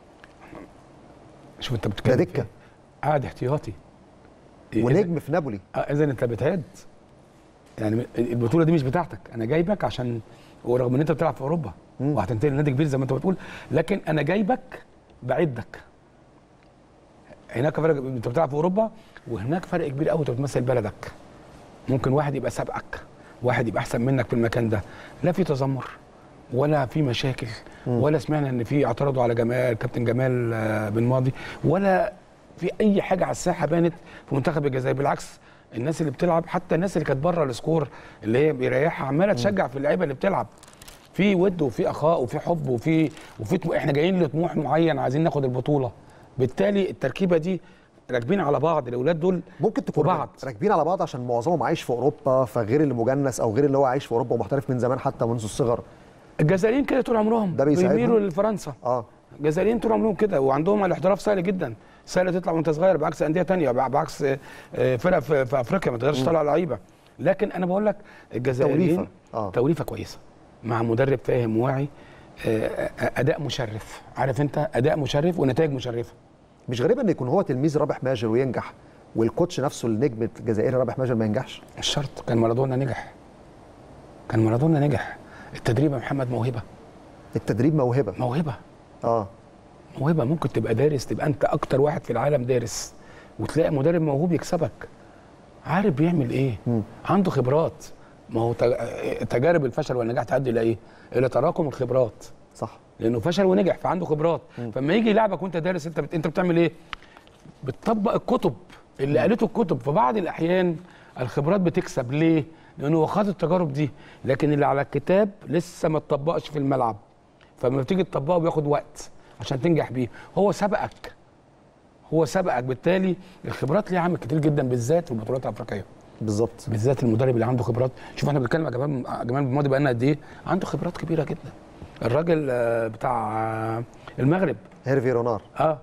شوف انت بتتكلم ده في دكة. إيه؟ قاعد احتياطي ونجم في نابولي اذا انت بتعد يعني البطوله دي مش بتاعتك انا جايبك عشان ورغم ان انت بتلعب في اوروبا وهتنتقل لنادي كبير زي ما انت بتقول لكن انا جايبك بعدك هناك فرق انت بتلعب في اوروبا وهناك فرق كبير قوي انت بتمثل بلدك ممكن واحد يبقى سابقك واحد يبقى احسن منك في المكان ده لا في تذمر ولا في مشاكل ولا سمعنا ان في اعترضوا على جمال كابتن جمال آه، بن ماضي ولا في اي حاجه على الساحه بانت في منتخب الجزائر بالعكس الناس اللي بتلعب حتى الناس اللي كانت بره السكور اللي هي بيريحها عماله تشجع في اللعيبه اللي بتلعب في ود وفي اخاء وفي حب وفي وفي طمو- احنا جايين لطموح معين عايزين ناخد البطوله بالتالي التركيبه دي راكبين على بعض الاولاد دول ممكن تكون بعض. راكبين على بعض عشان معظمهم عايش في اوروبا فغير اللي مجنس او غير اللي هو عايش في اوروبا ومحترف من زمان حتى منذ الصغر الجزائريين كده طول عمرهم ده بيساعدهم؟ بيميلوا لفرنسا اه الجزائريين طول عمرهم كده وعندهم الاحتراف سهل جدا سهل تطلع وانت صغير بعكس انديه تانية بع- بعكس آه، آه، فرق في, في افريقيا ما تقدرش تطلع لعيبه لكن انا بقول لك الجزائريين توليفة. آه. توليفه كويسه مع مدرب فاهم واعي آه، آه، اداء مشرف عارف انت اداء مشرف ونتائج مشرفه مش غريب ان يكون هو تلميذ رابح ماجر وينجح والكوتش نفسه النجم الجزائري رابح ماجر ما ينجحش مش شرط كان مارادونا نجح كان مارادونا نجح التدريب يا محمد موهبه التدريب موهبه موهبه اه موهبه ممكن تبقى دارس تبقى انت اكتر واحد في العالم دارس وتلاقي مدرب موهوب يكسبك عارف بيعمل ايه مم. عنده خبرات ما هو تج- تجارب الفشل والنجاح تؤدي الى ايه الى تراكم الخبرات صح لانه فشل ونجح فعنده خبرات فلما يجي يلعبك وانت دارس انت بت... انت بتعمل ايه بتطبق الكتب اللي قالته الكتب في بعض الاحيان الخبرات بتكسب ليه لانه هو خد التجارب دي لكن اللي على الكتاب لسه ما اتطبقش في الملعب فلما بتيجي تطبقه بياخد وقت عشان تنجح بيه هو سبقك هو سبقك بالتالي الخبرات ليها عامل كتير جدا بالذات في البطولات الافريقيه بالظبط بالذات المدرب اللي عنده خبرات شوف احنا بنتكلم على جمال جمال بن ماضي بقالنا قد ايه عنده خبرات كبيره جدا الراجل آه، بتاع آه، المغرب هيرفي رونار اه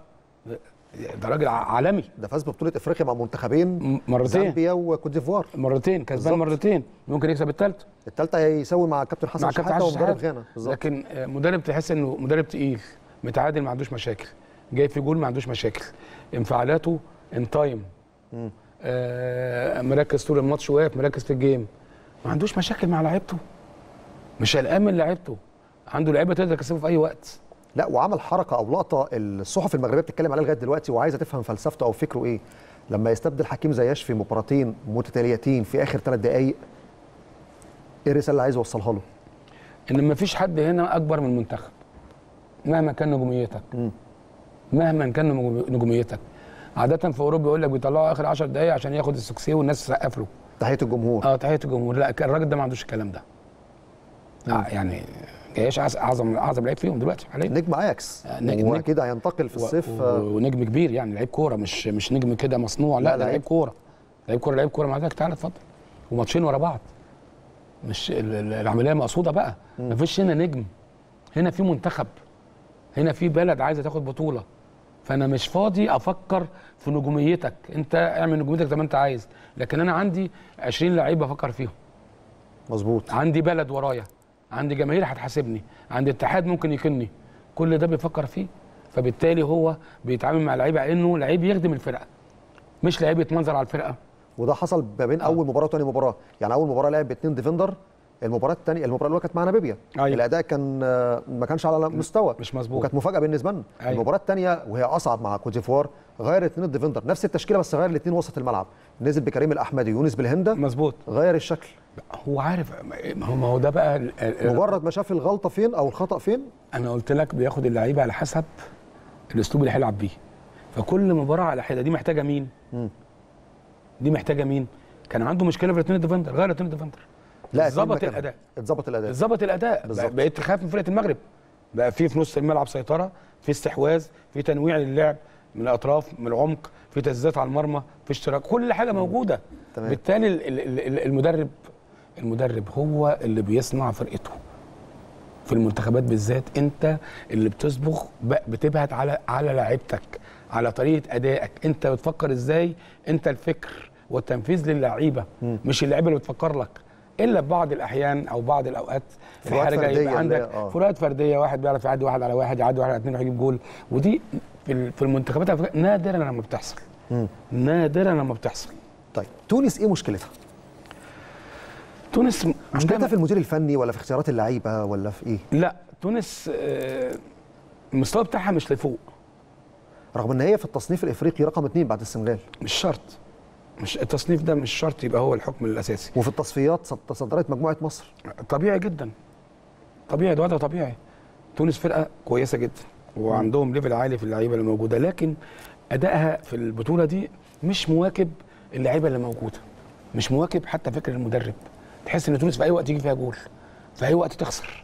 ده راجل ع- عالمي ده فاز ببطوله افريقيا مع منتخبين م- مرتين زامبيا وكوت ديفوار مرتين كسبان بالظبط. مرتين ممكن يكسب الثالثه الثالثه هيساوي مع كابتن حسن مع كابتن شحاته حسن ومدرب شحاتة. غانا بالظبط لكن آه، مدرب تحس انه مدرب تقيل متعادل ما عندوش مشاكل جاي في جول ما عندوش مشاكل انفعالاته ان تايم آه مركز طول الماتش واقف مركز في الجيم ما عندوش مشاكل مع لعيبته مش قلقان من لعيبته عنده لعيبه تقدر تكسبه في اي وقت لا وعمل حركه او لقطه الصحف المغربيه بتتكلم عليها لغايه دلوقتي وعايزه تفهم فلسفته او فكره ايه لما يستبدل حكيم زياش في مباراتين متتاليتين في اخر ثلاث دقائق ايه الرساله اللي عايز يوصلها له ان ما فيش حد هنا اكبر من المنتخب مهما كان نجوميتك مم. مهما كان نجوم- نجوميتك عاده في اوروبا يقول لك بيطلعوا اخر 10 دقائق عشان ياخد السكسيه والناس تسقف له تحيه الجمهور اه تحيه الجمهور لا كان الراجل ده ما عندوش الكلام ده آه يعني جايش أعظ- اعظم اعظم لعيب فيهم دلوقتي حاليا نجم اياكس آه، نجم- واكيد هينتقل في الصيف و- و- ونجم كبير يعني لعيب كوره مش مش نجم كده مصنوع لا, لا، لا لعيب. لعيب كوره لعيب كوره لعيب كوره مع ذلك تعالى اتفضل وماتشين ورا بعض مش ال- ال- العمليه مقصوده بقى مفيش هنا نجم هنا في منتخب هنا في بلد عايزه تاخد بطوله فانا مش فاضي افكر في نجوميتك انت اعمل نجوميتك زي ما انت عايز لكن انا عندي 20 لعيب بفكر فيهم مظبوط عندي بلد ورايا عندي جماهير هتحاسبني عندي اتحاد ممكن يكني كل ده بيفكر فيه فبالتالي هو بيتعامل مع لعيب على انه لعيب يخدم الفرقه مش لعيب يتمنظر على الفرقه وده حصل ما بين اول مباراه وثاني مباراه يعني اول مباراه لعب باثنين ديفندر المباراه الثانيه المباراه الاولى كانت مع ناميبيا أيوة. الاداء كان آه، ما كانش على مستوى مش مظبوط. وكانت مفاجاه بالنسبه لنا أيوة. المباراه الثانيه وهي اصعب مع كوت ديفوار غير اثنين الديفندر نفس التشكيله بس غير الاثنين وسط الملعب نزل بكريم الاحمدي يونس بالهنده مظبوط غير الشكل هو عارف ما هو ما هو ده بقى ال- ال- مجرد ما شاف الغلطه فين او الخطا فين انا قلت لك بياخد اللعيبه على حسب الاسلوب اللي هيلعب بيه فكل مباراه على حده دي محتاجه مين مم. دي محتاجه مين كان عنده مشكله في الاثنين الديفندر غير الاثنين الديفندر لا اتنين ظبط مكانهم. الاداء اتظبط الاداء ظبط الاداء بالظبط. بقى- بقيت تخاف من فرقه المغرب بقى في في نص الملعب سيطره في استحواذ في تنويع للعب من الاطراف من العمق في تسديدات على المرمى في اشتراك كل حاجه موجوده تمام. بالتالي ال- ال- ال- المدرب المدرب هو اللي بيصنع فرقته في المنتخبات بالذات انت اللي بتصبغ ب- بتبهت على على لعيبتك على طريقه ادائك انت بتفكر ازاي انت الفكر والتنفيذ للعيبه مش اللعيبه اللي بتفكر لك الا ببعض الاحيان او بعض الاوقات فروقات الحرجه فردية يبقى اللي هي- عندك آه. فروقات فرديه واحد بيعرف يعدي واحد على واحد يعدي واحد على اثنين يروح يجيب جول ودي في ال- في المنتخبات على فكرة نادرا لما بتحصل نادرا لما بتحصل طيب تونس ايه مشكلتها؟ تونس مشكلتها في المدير الفني ولا في اختيارات اللعيبه ولا في ايه؟ لا تونس آه، المستوى بتاعها مش لفوق رغم ان هي في التصنيف الافريقي رقم اثنين بعد السنغال مش شرط مش التصنيف ده مش شرط يبقى هو الحكم الاساسي وفي التصفيات صد- تصدرت مجموعه مصر طبيعي جدا طبيعي ده وضع طبيعي تونس فرقه كويسه جدا وعندهم ليفل عالي في اللعيبه اللي موجوده لكن ادائها في البطوله دي مش مواكب اللعيبه اللي موجوده مش مواكب حتى فكر المدرب تحس ان تونس في اي وقت يجي فيها جول في اي وقت تخسر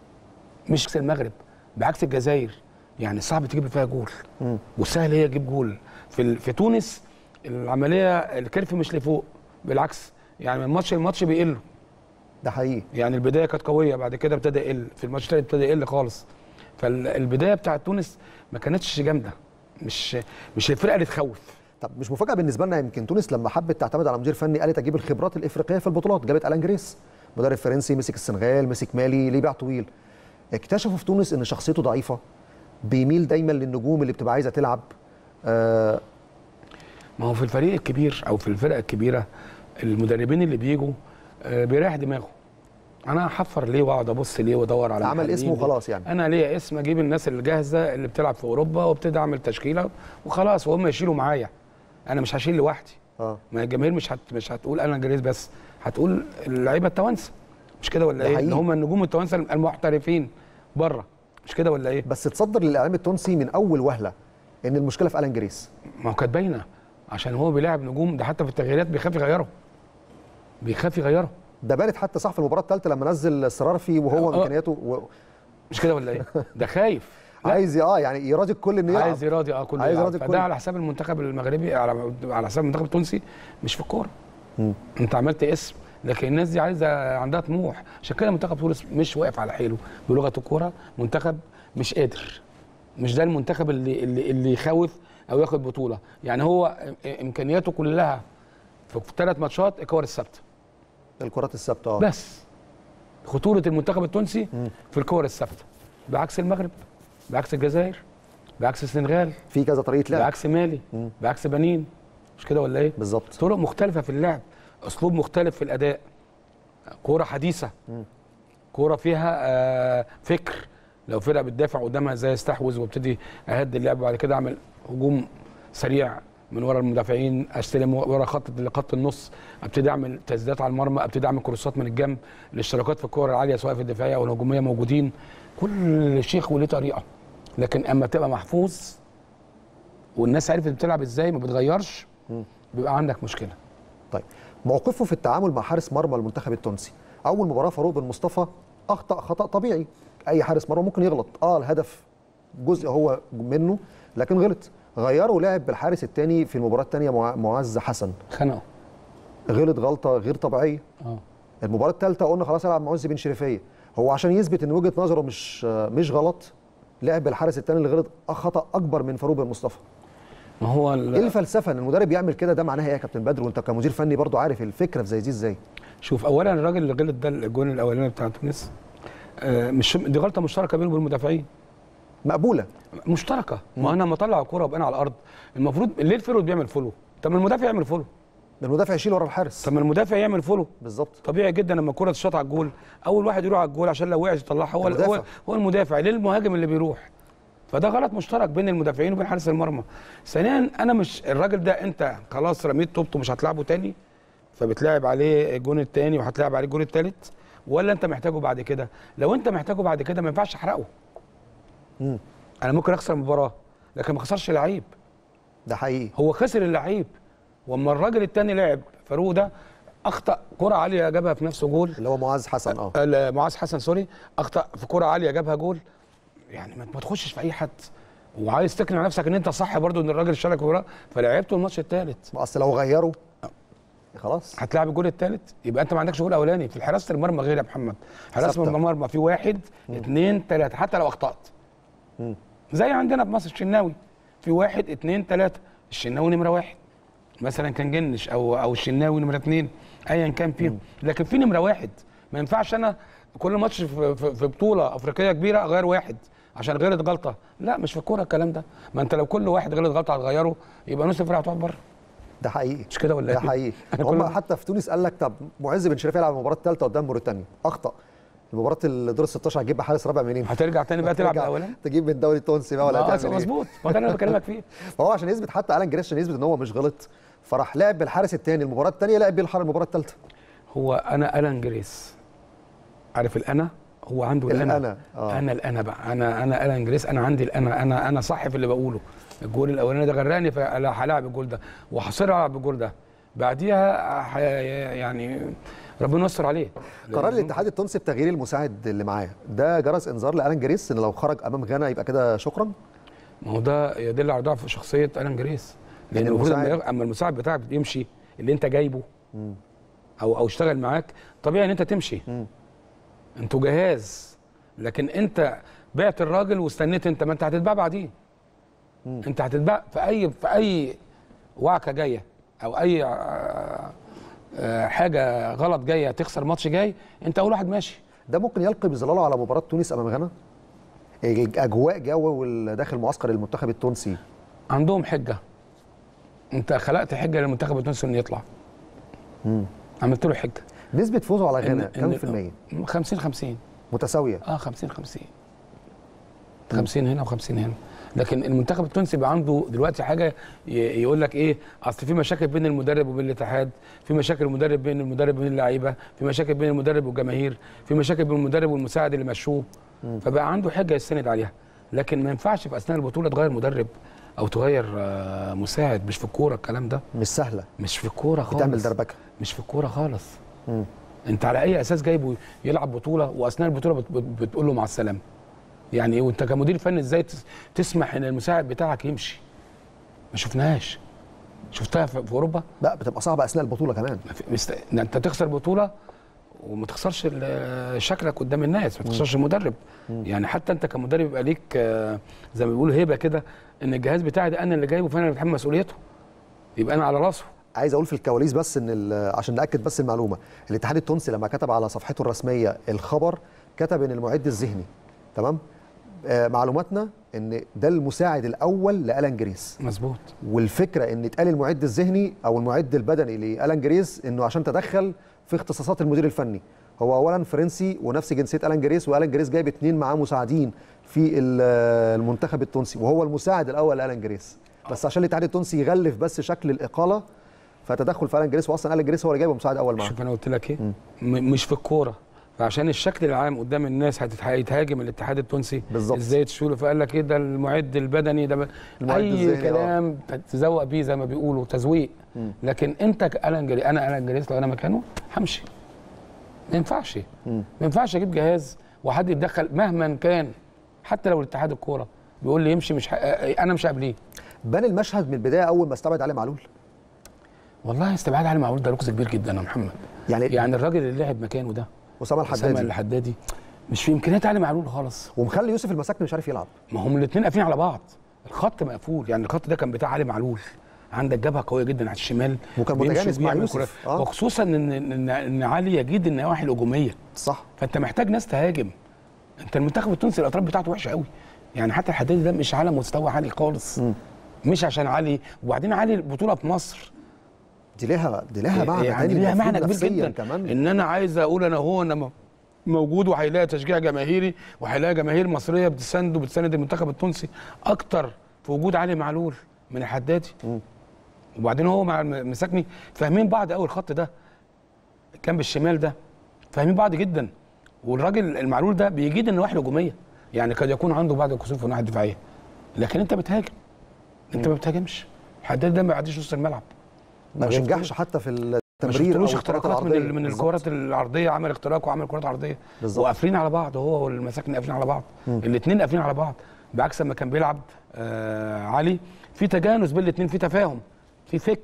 مش كاس المغرب بعكس الجزائر يعني صعب تجيب فيها جول وسهل هي تجيب جول في ال- في تونس العمليه الكيرف مش لفوق بالعكس يعني من ماتش لماتش بيقلوا ده حقيقي يعني البدايه كانت قويه بعد كده ابتدى يقل في الماتش الثالث ابتدى يقل خالص فالبدايه بتاعت تونس ما كانتش جامده مش مش الفرقه اللي تخوف طب مش مفاجاه بالنسبه لنا يمكن تونس لما حبت تعتمد على مدير فني قالت اجيب الخبرات الافريقيه في البطولات جابت الان جريس مدرب فرنسي مسك السنغال مسك مالي ليه باع طويل اكتشفوا في تونس ان شخصيته ضعيفه بيميل دايما للنجوم اللي بتبقى عايزه تلعب آه ما هو في الفريق الكبير او في الفرقه الكبيره المدربين اللي بيجوا آه، بيريح دماغه انا هحفر ليه واقعد ابص ليه وادور على عمل محللين اسمه ليه؟ وخلاص يعني. انا ليا اسم اجيب الناس اللي جاهزه اللي بتلعب في اوروبا وابتدي اعمل تشكيله وخلاص وهم يشيلوا معايا انا مش هشيل لوحدي اه ما الجماهير مش هت... مش هتقول انا جريس بس هتقول اللعيبه التوانسه مش كده ولا ده ايه؟ حقيقي. اللي هم النجوم التوانسه المحترفين بره مش كده ولا ايه؟ بس تصدر للاعلام التونسي من اول وهله ان المشكله في الان جريس ما هو كانت باينه عشان هو بيلاعب نجوم ده حتى في التغييرات بيخاف يغيره بيخاف يغيره ده بانت حتى صح في المباراه الثالثه لما نزل السرارفي وهو آه. امكانياته و... مش كده ولا ايه؟ ده خايف لا، عايز اه يعني يراضي الكل انه يلعب عايز يراضي اه كله عايز يلعب. يراضي الكل. فده على حساب المنتخب المغربي على على حساب المنتخب التونسي مش في الكوره انت عملت اسم لكن الناس دي عايزه عندها طموح عشان كده منتخب تونس مش واقف على حيله بلغه الكوره منتخب مش قادر مش ده المنتخب اللي اللي, اللي يخوف او ياخد بطوله يعني هو امكانياته كلها في ثلاث ماتشات الكور الثابته الكرات الثابته اه بس خطوره المنتخب التونسي في الكور الثابته بعكس المغرب بعكس الجزائر بعكس السنغال في كذا طريقه لعب بعكس مالي بعكس بنين مش كده ولا ايه بالظبط طرق مختلفه في اللعب اسلوب مختلف في الاداء كوره حديثه كوره فيها آه، فكر لو فرقه بتدافع قدامها ازاي استحوذ وابتدي اهدي اللعب وبعد كده اعمل هجوم سريع من ورا المدافعين استلم ورا خط خط النص ابتدي اعمل تسديدات على المرمى ابتدي اعمل كروسات من الجنب الاشتراكات في الكور العاليه سواء في الدفاعيه او الهجوميه موجودين كل شيخ وليه طريقه لكن اما تبقى محفوظ والناس عرفت بتلعب ازاي ما بتغيرش بيبقى عندك مشكله طيب موقفه في التعامل مع حارس مرمى المنتخب التونسي اول مباراه فاروق بن مصطفى اخطا خطا طبيعي اي حارس مرمى ممكن يغلط اه الهدف جزء هو منه لكن غلط غيره ولعب بالحارس الثاني في المباراه الثانيه معز حسن خنقه غلط غلطه غير طبيعيه اه المباراه الثالثه قلنا خلاص العب معز بن شريفيه هو عشان يثبت ان وجهه نظره مش مش غلط لعب بالحارس الثاني اللي غلط خطا اكبر من فاروق بن مصطفى ما هو ايه ال- الفلسفه ان المدرب يعمل كده ده معناها ايه يا كابتن بدر وانت كمدير فني برضو عارف الفكره في زي دي ازاي شوف اولا الراجل اللي غلط ده الجون الاولاني بتاع تونس آه، مش دي غلطه مشتركه بينه وبين المدافعين مقبوله مشتركه ما انا لما اطلع الكوره وابقى على الارض المفروض ليه الفيرود بيعمل فولو طب ما المدافع يعمل فولو المدافع يشيل ورا الحارس طب ما المدافع يعمل فولو بالظبط طبيعي جدا لما الكوره تشاط على الجول اول واحد يروح على الجول عشان لو وقعت يطلعها هو المدافع. هو هو المدافع ليه المهاجم اللي بيروح فده غلط مشترك بين المدافعين وبين حارس المرمى ثانيا انا مش الراجل ده انت خلاص رميت توبته مش هتلعبه تاني فبتلعب عليه الجون التاني وهتلعب عليه الجون التالت ولا انت محتاجه بعد كده لو انت محتاجه بعد كده ما ينفعش احرقه مم. انا ممكن اخسر المباراه لكن ما خسرش لعيب ده حقيقي هو خسر اللعيب واما الراجل التاني لعب فاروق ده اخطا كره عاليه جابها في نفسه جول اللي هو معاذ حسن اه آه، معاذ حسن سوري اخطا في كره عاليه جابها جول يعني ما ما تخشش في اي حد وعايز تقنع نفسك ان انت صح برضو ان الراجل شارك وراه فلعبته الماتش الثالث اصل لو غيره خلاص هتلاعب الجول الثالث يبقى انت ما عندكش جول اولاني في حراسه المرمى غير يا محمد حراسه ثابتة. المرمى في واحد اثنين ثلاثه حتى لو اخطات زي عندنا في مصر الشناوي في واحد اثنين ثلاثه الشناوي نمره واحد مثلا كان جنش او او الشناوي نمره اثنين ايا كان فيهم لكن في نمره واحد ما ينفعش انا كل ماتش في, في, في بطوله افريقيه كبيره اغير واحد عشان غلط غلطه لا مش في الكوره الكلام ده ما انت لو كل واحد غلط غلطه هتغيره يبقى نص الفرقه هتقعد بره ده حقيقي مش كده ولا ده ايه؟ حقيقي أنا هم كل- حتى في تونس قال لك طب معز بن شريف يلعب المباراه الثالثه قدام موريتانيا اخطا المباراه الدور ال 16 هتجيب حارس رابع منين؟ هترجع تاني بقى تلعب ترجع الاولاني تجيب من الدوري التونسي بقى ولا آه، هتعمل ايه؟ مظبوط ما ده اللي انا بكلمك فيه فهو عشان يثبت حتى الان جريس عشان يثبت ان هو مش غلط فراح لعب بالحارس الثاني المباراه الثانيه لعب بيه الحارس المباراه الثالثه هو انا الان جريس عارف الانا هو عنده الانا الأنا، آه. انا الانا بقى انا انا الان جريس انا عندي الانا انا انا صح في اللي بقوله الجول الاولاني ده غراني فلا هلاعب الجول ده وهصر العب الجول ده بعديها ح- يعني ربنا يستر عليه قرار الاتحاد التونسي بتغيير المساعد اللي معاه ده جرس انذار لالان جريس ان لو خرج امام غانا يبقى كده شكرا ما هو ده يدل على ضعف شخصيه الان جريس لان يعني المفروض المساعد- اما اما المساعد بتاعك يمشي اللي انت جايبه او او اشتغل معاك طبيعي ان انت تمشي انتوا جهاز لكن انت بعت الراجل واستنيت انت ما انت هتتباع بعديه انت هتتباع في اي في اي وعكه جايه او اي آه، آه، حاجه غلط جايه تخسر ماتش جاي انت اول واحد ماشي ده ممكن يلقي بظلاله على مباراه تونس امام غانا اجواء جو داخل معسكر المنتخب التونسي عندهم حجه انت خلقت حجه للمنتخب التونسي انه يطلع عملت له حجه نسبه فوزه على غانا إن- كام إن- في المية 50 50 متساويه اه 50 50 50 هنا و50 هنا لكن المنتخب التونسي بقى عنده دلوقتي حاجه ي- يقول لك ايه اصل في مشاكل بين المدرب وبين الاتحاد في مشاكل المدرب بين المدرب وبين اللعيبه في مشاكل بين المدرب والجماهير في مشاكل بين المدرب والمساعد اللي مشوه فبقى عنده حاجه يستند عليها لكن ما ينفعش في اثناء البطوله تغير مدرب او تغير آه، مساعد مش في الكوره الكلام ده مش سهله مش في الكوره خالص بتعمل دربكه مش في الكوره خالص انت على اي اساس جايبه يلعب بطوله واثناء البطوله بت- بت- بتقول له مع السلامه يعني ايه وانت كمدير فني ازاي تس- تسمح ان المساعد بتاعك يمشي ما شفناهاش شفتها في في اوروبا لا بتبقى صعبه اثناء البطوله كمان ما في- مست... ده انت تخسر بطوله وما تخسرش ال- شكلك قدام الناس ما تخسرش المدرب يعني حتى انت كمدرب يبقى ليك آه، زي ما بيقولوا هيبه كده ان الجهاز بتاعي ده انا اللي جايبه فانا اللي بتحمل مسؤوليته يبقى انا على راسه عايز اقول في الكواليس بس ان ال- عشان ناكد بس المعلومه الاتحاد التونسي لما كتب على صفحته الرسميه الخبر كتب ان المعد الذهني تمام آه معلوماتنا ان ده المساعد الاول لالان جريس مظبوط والفكره ان اتقال المعد الذهني او المعد البدني لالان جريس انه عشان تدخل في اختصاصات المدير الفني هو اولا فرنسي ونفس جنسيه الان جريس والان جريس جايب اتنين معاه مساعدين في ال- المنتخب التونسي وهو المساعد الاول لالان جريس بس عشان الاتحاد التونسي يغلف بس شكل الاقاله فتدخل في الان جريس واصلا الان جريس هو اللي جايبه مساعد اول معاه شوف انا قلت لك ايه م- مش في الكوره فعشان الشكل العام قدام الناس هتتح- هيتهاجم الاتحاد التونسي بالظبط. ازاي تشوله فقال لك ايه ده المعد البدني ده ب... المعد اي الذهني، آه. كلام ت- تزوق بيه زي ما بيقولوا تزويق لكن انت كالان جري انا الان جريس لو انا مكانه همشي ما ينفعش ما ينفعش اجيب جهاز وحد يتدخل مهما كان حتى لو الاتحاد الكوره بيقول لي يمشي مش ح... انا مش قبليه بان المشهد من البدايه اول ما استبعد علي معلول والله استبعاد علي معلول ده لغز كبير جدا يا محمد يعني, يعني الراجل اللي لعب مكانه ده اسامه اسامه الحدادي الحدادي مش في امكانيات علي معلول خالص ومخلي يوسف المساكني مش عارف يلعب ما هم الاثنين قافلين على بعض الخط مقفول يعني الخط ده كان بتاع علي معلول عندك جبهه قويه جدا على الشمال وكان بيمشي متجانس مع وبيعمل يوسف. كرات. آه. وخصوصا ان ان ان علي يجيد النواحي الهجوميه صح فانت محتاج ناس تهاجم انت المنتخب التونسي الاطراف بتاعته وحشه قوي يعني حتى الحدادي ده مش على مستوى عالي خالص مش عشان علي وبعدين علي البطوله في مصر دي ليها دي ليها معنى يعني تاني ليها المفروض معنى كبير نفسياً جدا كمان ان انا عايز اقول انا هو انا م- موجود وهيلاقي تشجيع جماهيري وهيلاقي جماهير مصريه بتسنده بتساند المنتخب التونسي اكتر في وجود علي معلول من الحدادي وبعدين هو مع الم- مساكني فاهمين بعض قوي الخط ده الجنب الشمال ده فاهمين بعض جدا والراجل المعلول ده بيجيد النواحي الهجوميه يعني قد يكون عنده بعض الكسوف في الناحيه الدفاعيه لكن انت بتهاجم انت ما بتهاجمش الحدادي ده ما بيعديش نص الملعب ما شفتوش- بينجحش حتى في ما التمرير شفتلوش او الكرات اختراقات من العرضيه ال- من بالظبط. الكرات العرضيه عمل اختراق وعمل كرات عرضيه بالظبط. وقافلين على بعض هو والمساكن قافلين على بعض الاثنين قافلين على بعض بعكس ما كان بيلعب آه علي في تجانس بين الاثنين في تفاهم في فكر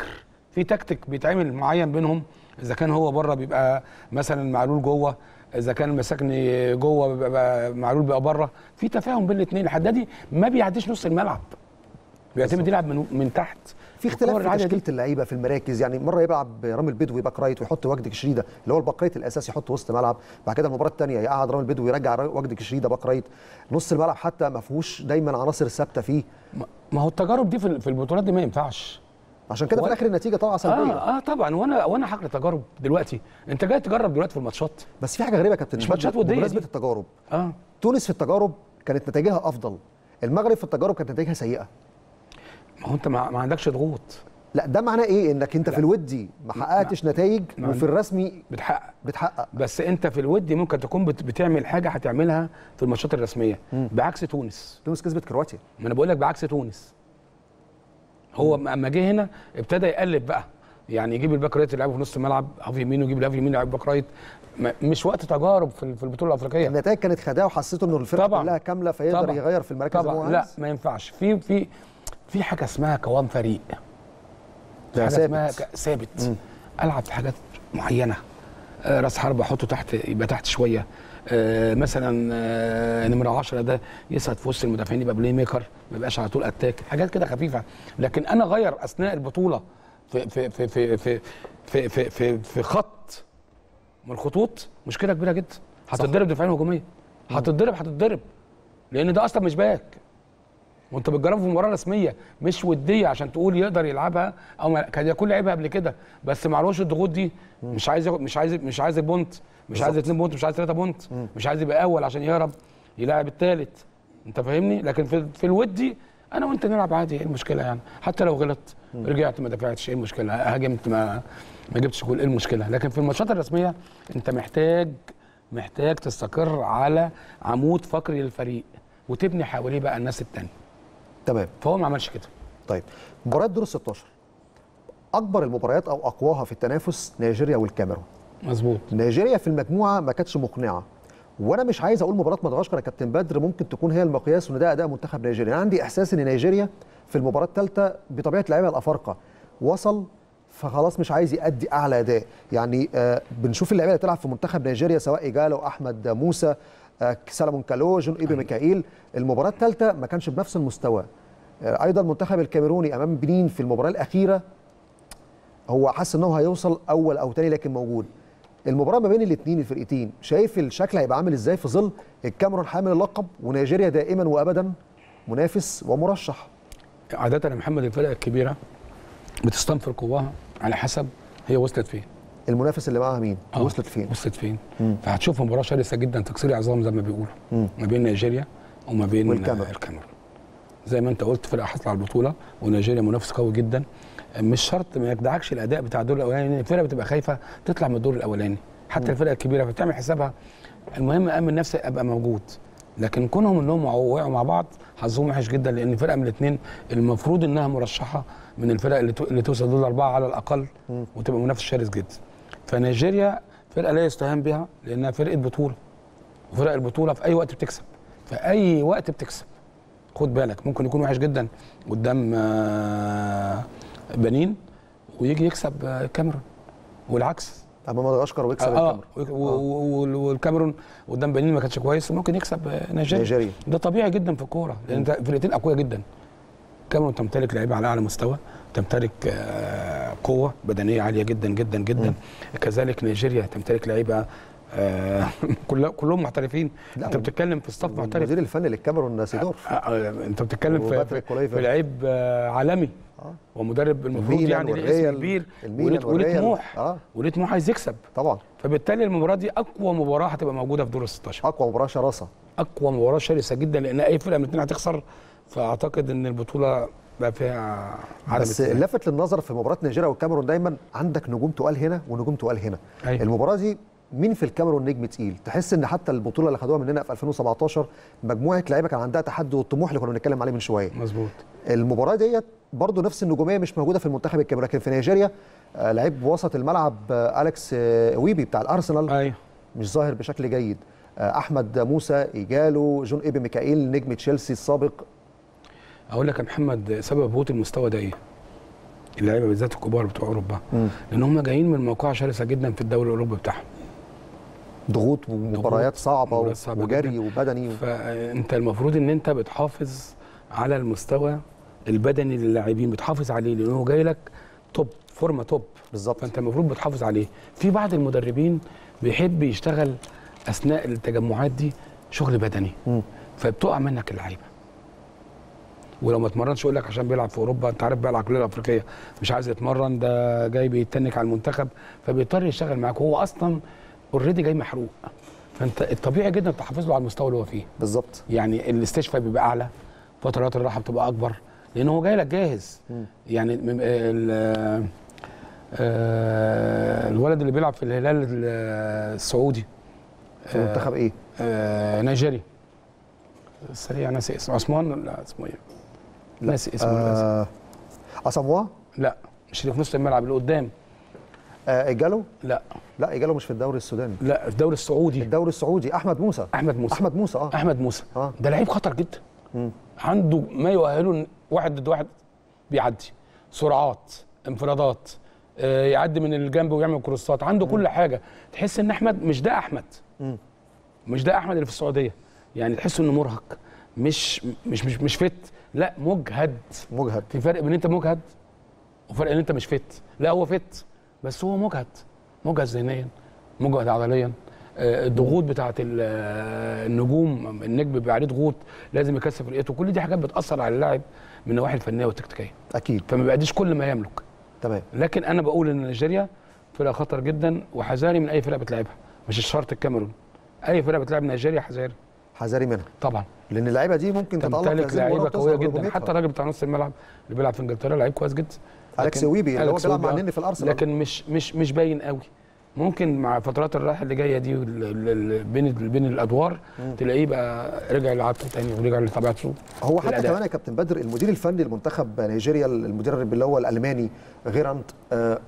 في تكتيك بيتعمل معين بينهم اذا كان هو بره بيبقى مثلا معلول جوه اذا كان مساكني جوه بيبقى معلول بيبقى بره في تفاهم بين الاثنين الحدادي ما بيعديش نص الملعب بيعتمد يلعب من من تحت في اختلاف الكور في العالية دي. تشكيله اللعيبه في المراكز يعني مره يلعب رامي البدوي باك رايت ويحط وجدي كشريده اللي هو الباك رايت الاساسي يحط وسط ملعب بعد كده المباراه الثانيه يقعد رامي البدوي ويرجع را- وجدي كشريده باك رايت نص الملعب حتى ما فيهوش دايما عناصر ثابته فيه ما- ما هو التجارب دي في في البطولات دي ما ينفعش عشان كده في هو- الاخر النتيجه طالعه سلبيه اه اه طبعا وانا وانا حقل تجارب دلوقتي انت جاي تجرب دلوقتي في الماتشات بس في حاجه غريبه يا كابتن مش شباب، ماتشات ودية بمناسبه دي. التجارب اه تونس في التجارب كانت نتائجها افضل المغرب في التجارب كانت نتائجها سيئه ما هو انت ما, ما عندكش ضغوط لا ده معناه ايه انك انت في الودي ما حققتش نتائج ما- وفي الرسمي بتحقق بتحقق بس انت في الودي ممكن تكون بت- بتعمل حاجه هتعملها في الماتشات الرسميه بعكس تونس تونس كسبت كرواتيا ما انا بقول لك بعكس تونس هو اما جه هنا ابتدى يقلب بقى يعني يجيب الباك رايت يلعبه في نص الملعب هاف يمين ويجيب الهاف يمين يلعب باك رايت ما- مش وقت تجارب في في البطوله الافريقيه النتائج كانت خداعه وحسيته انه الفرقه طبعاً. كلها كامله فيقدر طبعاً. يغير في المراكز اللي هو طبعا لا عايز. ما ينفعش في في في حاجه اسمها قوام فريق ده حاجه اسمها ثابت ك- ثابت العب في حاجات معينه آه، راس حرب احطه تحت يبقى تحت شويه آه، مثلا آه، نمره 10 ده يسعد في وسط المدافعين يبقى بلاي ميكر ما يبقاش على طول اتاك حاجات كده خفيفه لكن انا اغير اثناء البطوله في في في في في في في, في, في خط من الخطوط مشكله كبيره جدا هتتضرب دفاعين هجوميه هتتضرب هتتضرب لان ده اصلا مش باك وانت بتجربه في مباراه رسميه مش وديه عشان تقول يقدر يلعبها او ما- كان يكون لعبها قبل كده بس معلوش الضغوط دي مش عايز ياخد- مش عايز مش عايز البونت مش عايز اتنين بونت مش عايز ثلاثه بونت مش عايز يبقى اول عشان يهرب يلاعب الثالث انت فاهمني لكن في في الودي انا وانت نلعب عادي ايه المشكله يعني حتى لو غلط رجعت ما دفعتش ايه المشكله هاجمت ما ما جبتش جول ايه المشكله لكن في الماتشات الرسميه انت محتاج محتاج تستقر على عمود فقري للفريق وتبني حواليه بقى الناس التانية تمام فهو ما عملش كده طيب مباريات دور ال 16 اكبر المباريات او اقواها في التنافس نيجيريا والكاميرون مظبوط نيجيريا في المجموعه ما كانتش مقنعه وانا مش عايز اقول مباراه مدغشقر يا كابتن بدر ممكن تكون هي المقياس وان ده اداء منتخب نيجيريا انا عندي احساس ان نيجيريا في المباراه الثالثه بطبيعه لعيبه الافارقه وصل فخلاص مش عايز يأدي اعلى اداء يعني آه بنشوف اللعيبه اللي بتلعب في منتخب نيجيريا سواء ايجالو احمد موسى آه سالمون كالو جون ايبي ميكائيل المباراه الثالثه ما كانش بنفس المستوى آه ايضا المنتخب الكاميروني امام بنين في المباراه الاخيره هو حاسس انه هيوصل اول او تاني لكن موجود المباراه ما بين الاثنين الفرقتين شايف الشكل هيبقى عامل ازاي في ظل الكاميرون حامل اللقب ونيجيريا دائما وابدا منافس ومرشح عادة يا محمد الفرق الكبيرة بتستنفر قواها على حسب هي وصلت فين المنافس اللي معاها مين آه، وصلت فين وصلت فين فهتشوف مباراة شرسة جدا تكسير عظام زي ما بيقولوا ما بين نيجيريا وما بين والكاميرون. آه، الكاميرون زي ما انت قلت فرقة حصل على البطولة ونيجيريا منافس قوي جدا مش شرط ما يخدعكش الاداء بتاع الدور الاولاني لان الفرقه بتبقى خايفه تطلع من الدور الاولاني حتى الفرقه الكبيره فبتعمل حسابها المهم امن نفسي ابقى موجود لكن كونهم انهم وقعوا مع بعض حظهم وحش جدا لان فرقه من الاثنين المفروض انها مرشحه من الفرق اللي, تو- اللي توصل دول اربعه على الاقل وتبقى منافس شرس جدا فنيجيريا فرقه لا يستهان بها لانها فرقه بطوله وفرق البطوله في اي وقت بتكسب في اي وقت بتكسب خد بالك ممكن يكون وحش جدا قدام آه، بنين ويجي يكسب آه، الكاميرون والعكس امام مدغشقر ويكسب اه الكاميرون و- و- و- والكاميرون قدام بنين ما كانش كويس ممكن يكسب آه، نيجيريا نيجيريا. ده طبيعي جدا في الكوره لان انت فرقتين اقوياء جدا الكاميرون تمتلك لعيبه على اعلى مستوى تمتلك آه، قوه بدنيه عاليه جدا جدا جدا كذلك نيجيريا تمتلك لعيبه آه، كلها- كلهم محترفين لا، انت بتتكلم في صف محترف المدير الفني للكاميرون سيدور آه، آه، انت بتتكلم في, وباتريك في, كولايفر. في لعيب آه، عالمي آه. ومدرب المفروض الميلان يعني ليه اسم والريال. كبير الميلان وليه وليه والريال. طموح آه. وليه طموح عايز يكسب طبعا فبالتالي المباراه دي اقوى مباراه هتبقى موجوده في دور ال 16 اقوى مباراه شراسه اقوى مباراه شرسه جدا لان اي فرقه من الاثنين هتخسر فاعتقد ان البطوله بقى فيها عدم بس اتزان. اللافت للنظر في مباراه نيجيريا والكاميرون دايما عندك نجوم تقال هنا ونجوم تقال هنا أيوة. المباراه دي مين في الكاميرون نجم تقيل تحس ان حتى البطوله اللي خدوها مننا في 2017 مجموعه لعيبه كان عندها تحدي والطموح اللي كنا بنتكلم عليه من شويه مظبوط المباراه ديت برضه نفس النجوميه مش موجوده في المنتخب الكاميروني لكن في نيجيريا آه، لعيب وسط الملعب آه، اليكس آه، ويبي بتاع الارسنال ايوه مش ظاهر بشكل جيد آه، احمد موسى ايجالو جون ايبي ميكائيل نجم تشيلسي السابق اقول لك يا محمد سبب هبوط المستوى ده ايه؟ اللعيبه بالذات الكبار بتوع اوروبا لان هم جايين من موقع شرسه جدا في الدوري الاوروبي بتاعهم ضغوط ومباريات صعبه مباريات صعبة وجري جداً. وبدني فانت المفروض ان انت بتحافظ على المستوى البدني للاعبين بتحافظ عليه لان هو جاي لك توب فورمه توب بالظبط فانت المفروض بتحافظ عليه في بعض المدربين بيحب يشتغل اثناء التجمعات دي شغل بدني مم. فبتقع منك اللعيبه ولو ما اتمرنش يقول لك عشان بيلعب في اوروبا انت عارف بقى العقليه الافريقيه مش عايز يتمرن ده جاي بيتنك على المنتخب فبيضطر يشتغل معاك وهو اصلا اوريدي جاي محروق فانت الطبيعي جدا تحافظ له على المستوى اللي هو فيه بالظبط يعني الاستشفاء بيبقى اعلى فترات الراحه بتبقى اكبر لان هو جاي لك جاهز مم. يعني م- ال- آه، الولد اللي بيلعب في الهلال ال- السعودي في منتخب ايه آه، نيجيري سريع ناسي اسمه عثمان لا اسمه ايه لا. ناسي اسمه للأسف. آه اساموا لا مش اللي في نص الملعب اللي قدام آه ايجالو لا لا ايجالو مش في الدوري السوداني لا الدوري السعودي الدوري السعودي احمد موسى احمد موسى احمد موسى اه احمد موسى اه ده لعيب خطر جدا مم. عنده ما يؤهله إن واحد ضد واحد بيعدي سرعات انفرادات آه، يعدي من الجنب ويعمل كروسات عنده كل حاجه تحس ان احمد مش ده احمد مم. مش ده احمد اللي في السعوديه يعني تحس انه مرهق مش مش مش مش فت لا مجهد مجهد في فرق بين انت مجهد وفرق ان انت مش فت لا هو فت بس هو مجهد مجهد ذهنيا مجهد عضليا آه، الضغوط بتاعت ال- آه، النجوم النجم بيبقى عليه ضغوط لازم يكثف رئته كل دي حاجات بتاثر على اللاعب من النواحي الفنيه والتكتيكيه اكيد فما بيأديش كل ما يملك تمام لكن انا بقول ان نيجيريا فرقه خطر جدا وحذاري من اي فرقه بتلعبها مش شرط الكاميرون اي فرقه بتلعب نيجيريا حذاري حذاري منها طبعا لان اللعيبه دي ممكن تتالق تمتلك هذه المباراة لعيبه وتصل قويه جدا لهجوميتها. حتى الراجل بتاع نص الملعب اللي بيلعب في انجلترا لعيب كويس جدا أليكس لكن- ويبي اللي هو أليكس بيلعب مع ويبي، آه. النني في الارسنال لكن مش مش مش باين قوي ممكن مع فترات الراحه اللي جايه دي وال- ال- ال- بين بين الادوار تلاقيه بقى رجع لعادته تاني ورجع لطبيعته هو حتى الأداء. كمان يا كابتن بدر المدير الفني لمنتخب نيجيريا المدرب اللي هو الالماني غيرانت آه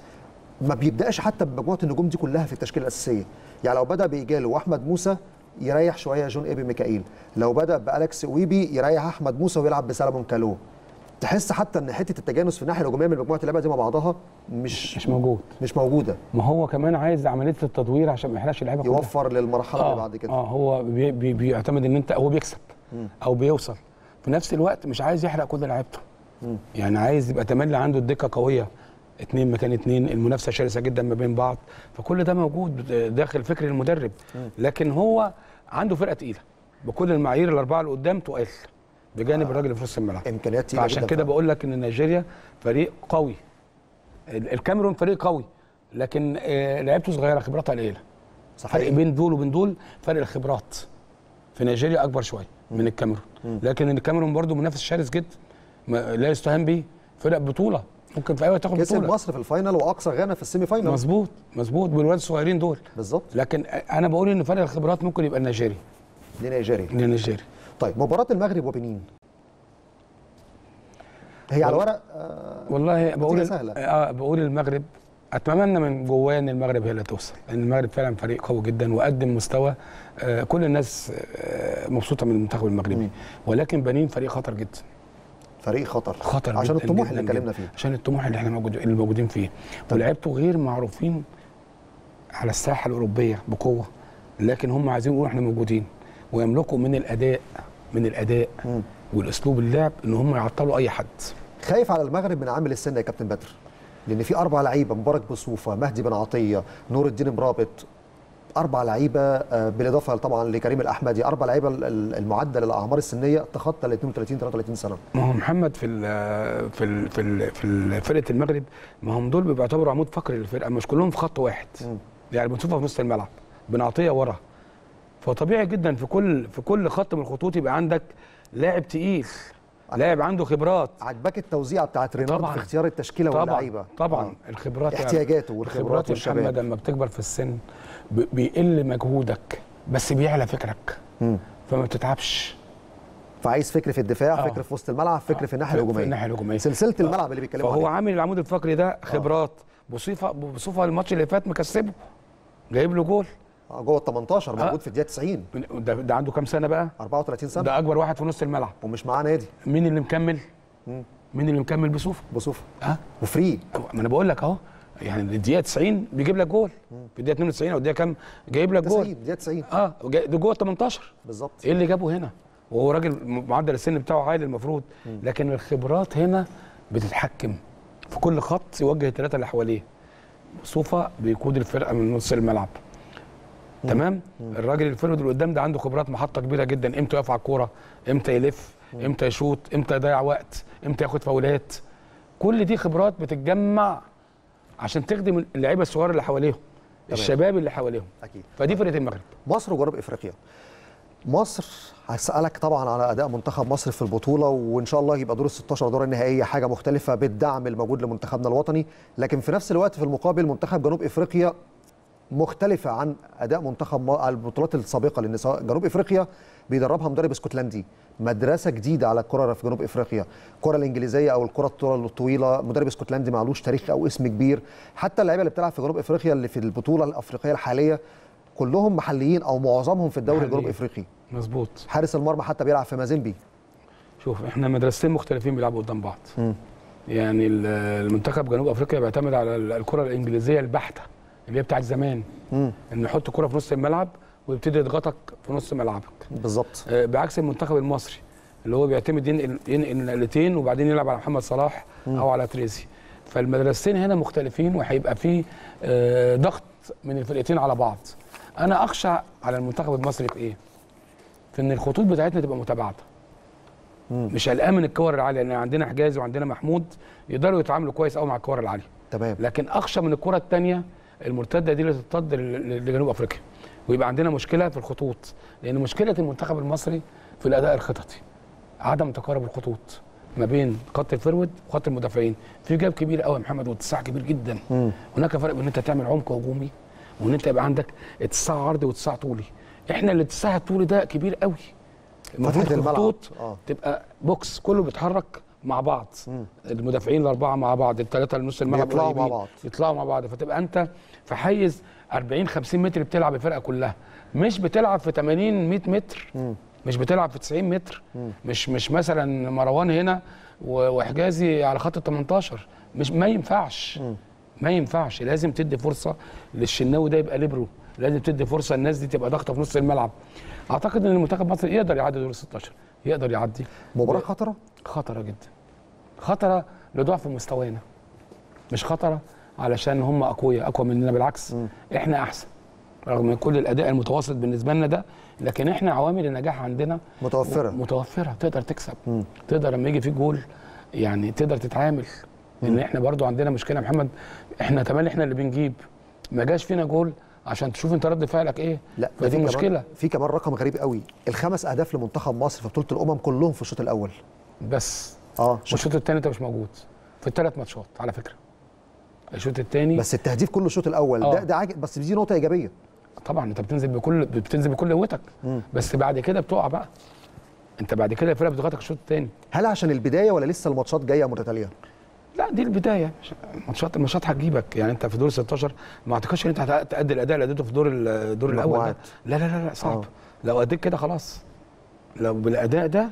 ما بيبداش حتى بمجموعه النجوم دي كلها في التشكيله الاساسيه يعني لو بدا بايجالو واحمد موسى يريح شويه جون ايبي ميكائيل لو بدا بالكس ويبي يريح احمد موسى ويلعب بسلمون كالو تحس حتى ان حته التجانس في الناحيه الهجوميه من مجموعه اللعيبه دي مع بعضها مش مش موجود مش موجوده ما هو كمان عايز عمليه التدوير عشان ما يحرقش اللعيبه كلها يوفر للمرحله اللي اه بعد كده اه هو بي بي بيعتمد ان انت هو بيكسب او بيوصل في نفس الوقت مش عايز يحرق كل لعيبته مم. يعني عايز يبقى تملي عنده الدكه قويه اتنين مكان اتنين المنافسه شرسه جدا ما بين بعض فكل ده موجود داخل فكر المدرب لكن هو عنده فرقه تقيله بكل المعايير الاربعه اللي قدام تقال بجانب الراجل اللي في نص الملعب امكانيات تقيله فعشان جدا كده فعلا. بقول لك ان نيجيريا فريق قوي ال- الكاميرون فريق قوي لكن آه، لعيبته صغيره خبراتها قليله فرق صحيح بين دول وبين دول فرق الخبرات في نيجيريا اكبر شويه من الكاميرون لكن الكاميرون برضو منافس شرس جدا ما- لا يستهان به فرق بطوله ممكن في اي وقت تاخد كسب بطوله مصر في الفاينل واقصى غانا في السيمي فاينل مظبوط مظبوط بالولاد الصغيرين دول بالظبط لكن انا بقول ان فرق الخبرات ممكن يبقى النيجيري لنيجيريا للنيجيري طيب مباراة المغرب وبنين هي على ورق آه والله بقول سهلة. اه بقول المغرب اتمنى من جوايا ان المغرب هي اللي توصل لان المغرب فعلا فريق قوي جدا وقدم مستوى آه كل الناس آه مبسوطه من المنتخب المغربي مم. ولكن بنين فريق خطر جدا فريق خطر خطر عشان جداً الطموح جداً اللي اتكلمنا جداً. فيه عشان الطموح اللي احنا موجود اللي موجودين فيه ولعيبته غير معروفين على الساحه الاوروبيه بقوه لكن هم عايزين يقولوا احنا موجودين ويملكوا من الاداء من الاداء مم. والاسلوب اللعب ان هم يعطلوا اي حد خايف على المغرب من عامل السن يا كابتن بدر لان في اربع لعيبه مبارك بصوفه مهدي بن عطيه نور الدين مرابط اربع لعيبه آه، بالاضافه طبعا لكريم الاحمدي اربع لعيبه ال- ال- المعدل الاعمار السنيه تخطى ال 32 33 سنه ما هو محمد في ال في ال في ال في ال- فرقه المغرب ما هم دول بيعتبروا عمود فقري للفرقه مش كلهم في خط واحد مم. يعني بنشوفها في نص الملعب بنعطيه ورا فطبيعي جدا في كل في كل خط من الخطوط يبقى عندك لاعب تقيل لاعب عنده خبرات عجبك التوزيعه بتاعت رينارد طبعاً. في اختيار التشكيله طبعا واللعيبه طبعا آه. الخبرات يعني احتياجاته والخبرات الخبرات يا محمد والشباب لما بتكبر في السن ب- بيقل مجهودك بس بيعلى فكرك مم. فما بتتعبش فعايز فكر في الدفاع آه. فكر في وسط الملعب فكر في الناحيه في الهجوميه الناحيه الهجوميه سلسله الملعب اللي بيتكلموا فهو عليها عامل العمود الفقري ده خبرات بصفه بصفه الماتش اللي فات مكسبه جايب له جول آه، جوه ال 18 موجود آه. في الدقيقه 90 ده, ده عنده كام سنه بقى 34 سنه ده اكبر واحد في نص الملعب ومش معاه نادي مين اللي مكمل مم. مين اللي مكمل بسوفه بصوف اه وفري ما انا بقول لك اهو يعني الدقيقه 90 بيجيب لك جول في الدقيقه 92 او الدقيقه كام جايب لك 90 جول دقيقه 90 اه جاي- ده جوه 18 بالظبط ايه اللي جابه هنا وهو راجل معدل السن بتاعه عالي المفروض لكن الخبرات هنا بتتحكم في كل خط يوجه الثلاثه اللي حواليه صوفه بيقود الفرقه من نص الملعب تمام الراجل الفرد اللي قدام ده عنده خبرات محطه كبيره جدا امتى يقف على الكوره امتى يلف امتى يشوط امتى يضيع وقت امتى ياخد فاولات كل دي خبرات بتتجمع عشان تخدم اللعيبه الصغار اللي حواليهم الشباب اللي حواليهم اكيد فدي فرقه المغرب مصر وجنوب افريقيا مصر هسألك طبعا على أداء منتخب مصر في البطولة وإن شاء الله يبقى دور ال 16 دور النهائية حاجة مختلفة بالدعم الموجود لمنتخبنا الوطني لكن في نفس الوقت في المقابل منتخب جنوب إفريقيا مختلفة عن أداء منتخب م- البطولات السابقة لأن سواء جنوب إفريقيا بيدربها مدرب اسكتلندي مدرسة جديدة على الكرة في جنوب إفريقيا الكرة الإنجليزية أو الكرة الطولة الطويلة مدرب اسكتلندي معلوش تاريخ أو اسم كبير حتى اللعيبة اللي بتلعب في جنوب إفريقيا اللي في البطولة الأفريقية الحالية كلهم محليين أو معظمهم في الدوري محليين. الجنوب إفريقي مظبوط حارس المرمى حتى بيلعب في مازيمبي شوف احنا مدرستين مختلفين بيلعبوا قدام بعض يعني ال- المنتخب جنوب افريقيا بيعتمد على ال- الكره الانجليزيه البحته اللي هي بتاعت زمان مم. ان يحط كره في نص الملعب ويبتدي يضغطك في نص ملعبك بالظبط آه، بعكس المنتخب المصري اللي هو بيعتمد ينقل ينقل نقلتين وبعدين يلعب على محمد صلاح او على تريزي فالمدرستين هنا مختلفين وهيبقى في آه، ضغط من الفرقتين على بعض انا اخشى على المنتخب المصري في ايه في ان الخطوط بتاعتنا تبقى متباعده مش قلقان من الكور العاليه لان عندنا حجازي وعندنا محمود يقدروا يتعاملوا كويس قوي مع الكور العاليه تمام لكن اخشى من الكره الثانيه المرتده دي اللي تتصد ل- لجنوب افريقيا ويبقى عندنا مشكله في الخطوط لان مشكله المنتخب المصري في الاداء الخططي عدم تقارب الخطوط ما بين خط الفرود وخط المدافعين في جاب كبير قوي يا محمد واتساع كبير جدا مم. هناك فرق بين ان انت تعمل عمق هجومي وان انت يبقى عندك اتساع عرضي واتساع طولي احنا الاتساع الطولي ده كبير قوي المفروض فتحة الملعب. الخطوط آه. تبقى بوكس كله بيتحرك مع بعض المدافعين الاربعه مع بعض الثلاثه اللي نص الملعب بيطلعوا مع قريبين. بعض. يطلعوا مع بعض فتبقى انت في حيز 40 50 متر بتلعب الفرقه كلها مش بتلعب في 80 100 متر مش بتلعب في 90 متر مش مش مثلا مروان هنا و- وحجازي على خط ال 18 مش ما ينفعش ما ينفعش لازم تدي فرصه للشناوي ده يبقى ليبرو لازم تدي فرصه الناس دي تبقى ضاغطه في نص الملعب اعتقد ان المنتخب مصر يقدر يعدي دور ال 16 يقدر يعدي مباراة خطرة خطره جدا خطره لضعف مستوانا مش خطره علشان هم اقوياء اقوى مننا بالعكس احنا احسن رغم من كل الاداء المتوسط بالنسبه لنا ده لكن احنا عوامل النجاح عندنا متوفرة. متوفره تقدر تكسب تقدر لما يجي في جول يعني تقدر تتعامل لان احنا برضو عندنا مشكله يا محمد احنا تمام احنا اللي بنجيب ما جاش فينا جول عشان تشوف انت رد فعلك ايه لا ده فدي في كمان- مشكله في كمان رقم غريب قوي الخمس اهداف لمنتخب مصر في بطولة الامم كلهم في الشوط الاول بس اه والشوط الثاني انت مش موجود في الثلاث ماتشات على فكره الشوط الثاني بس التهديف كله الشوط الاول آه. ده ده عاجب بس دي نقطة ايجابية طبعا انت بتنزل بكل بتنزل بكل قوتك بس بعد كده بتقع بقى انت بعد كده الفرقه بتضغطك الشوط الثاني هل عشان البداية ولا لسه الماتشات جاية متتالية؟ لا دي البدايه الماتشات الماتشات هتجيبك يعني انت في دور 16 ما اعتقدش ان انت هتأدي الاداء اللي اديته في دور ال- الدور الاول ده المجموعات. لا لا لا, لا صعب آه. لو اديت كده خلاص لو بالاداء ده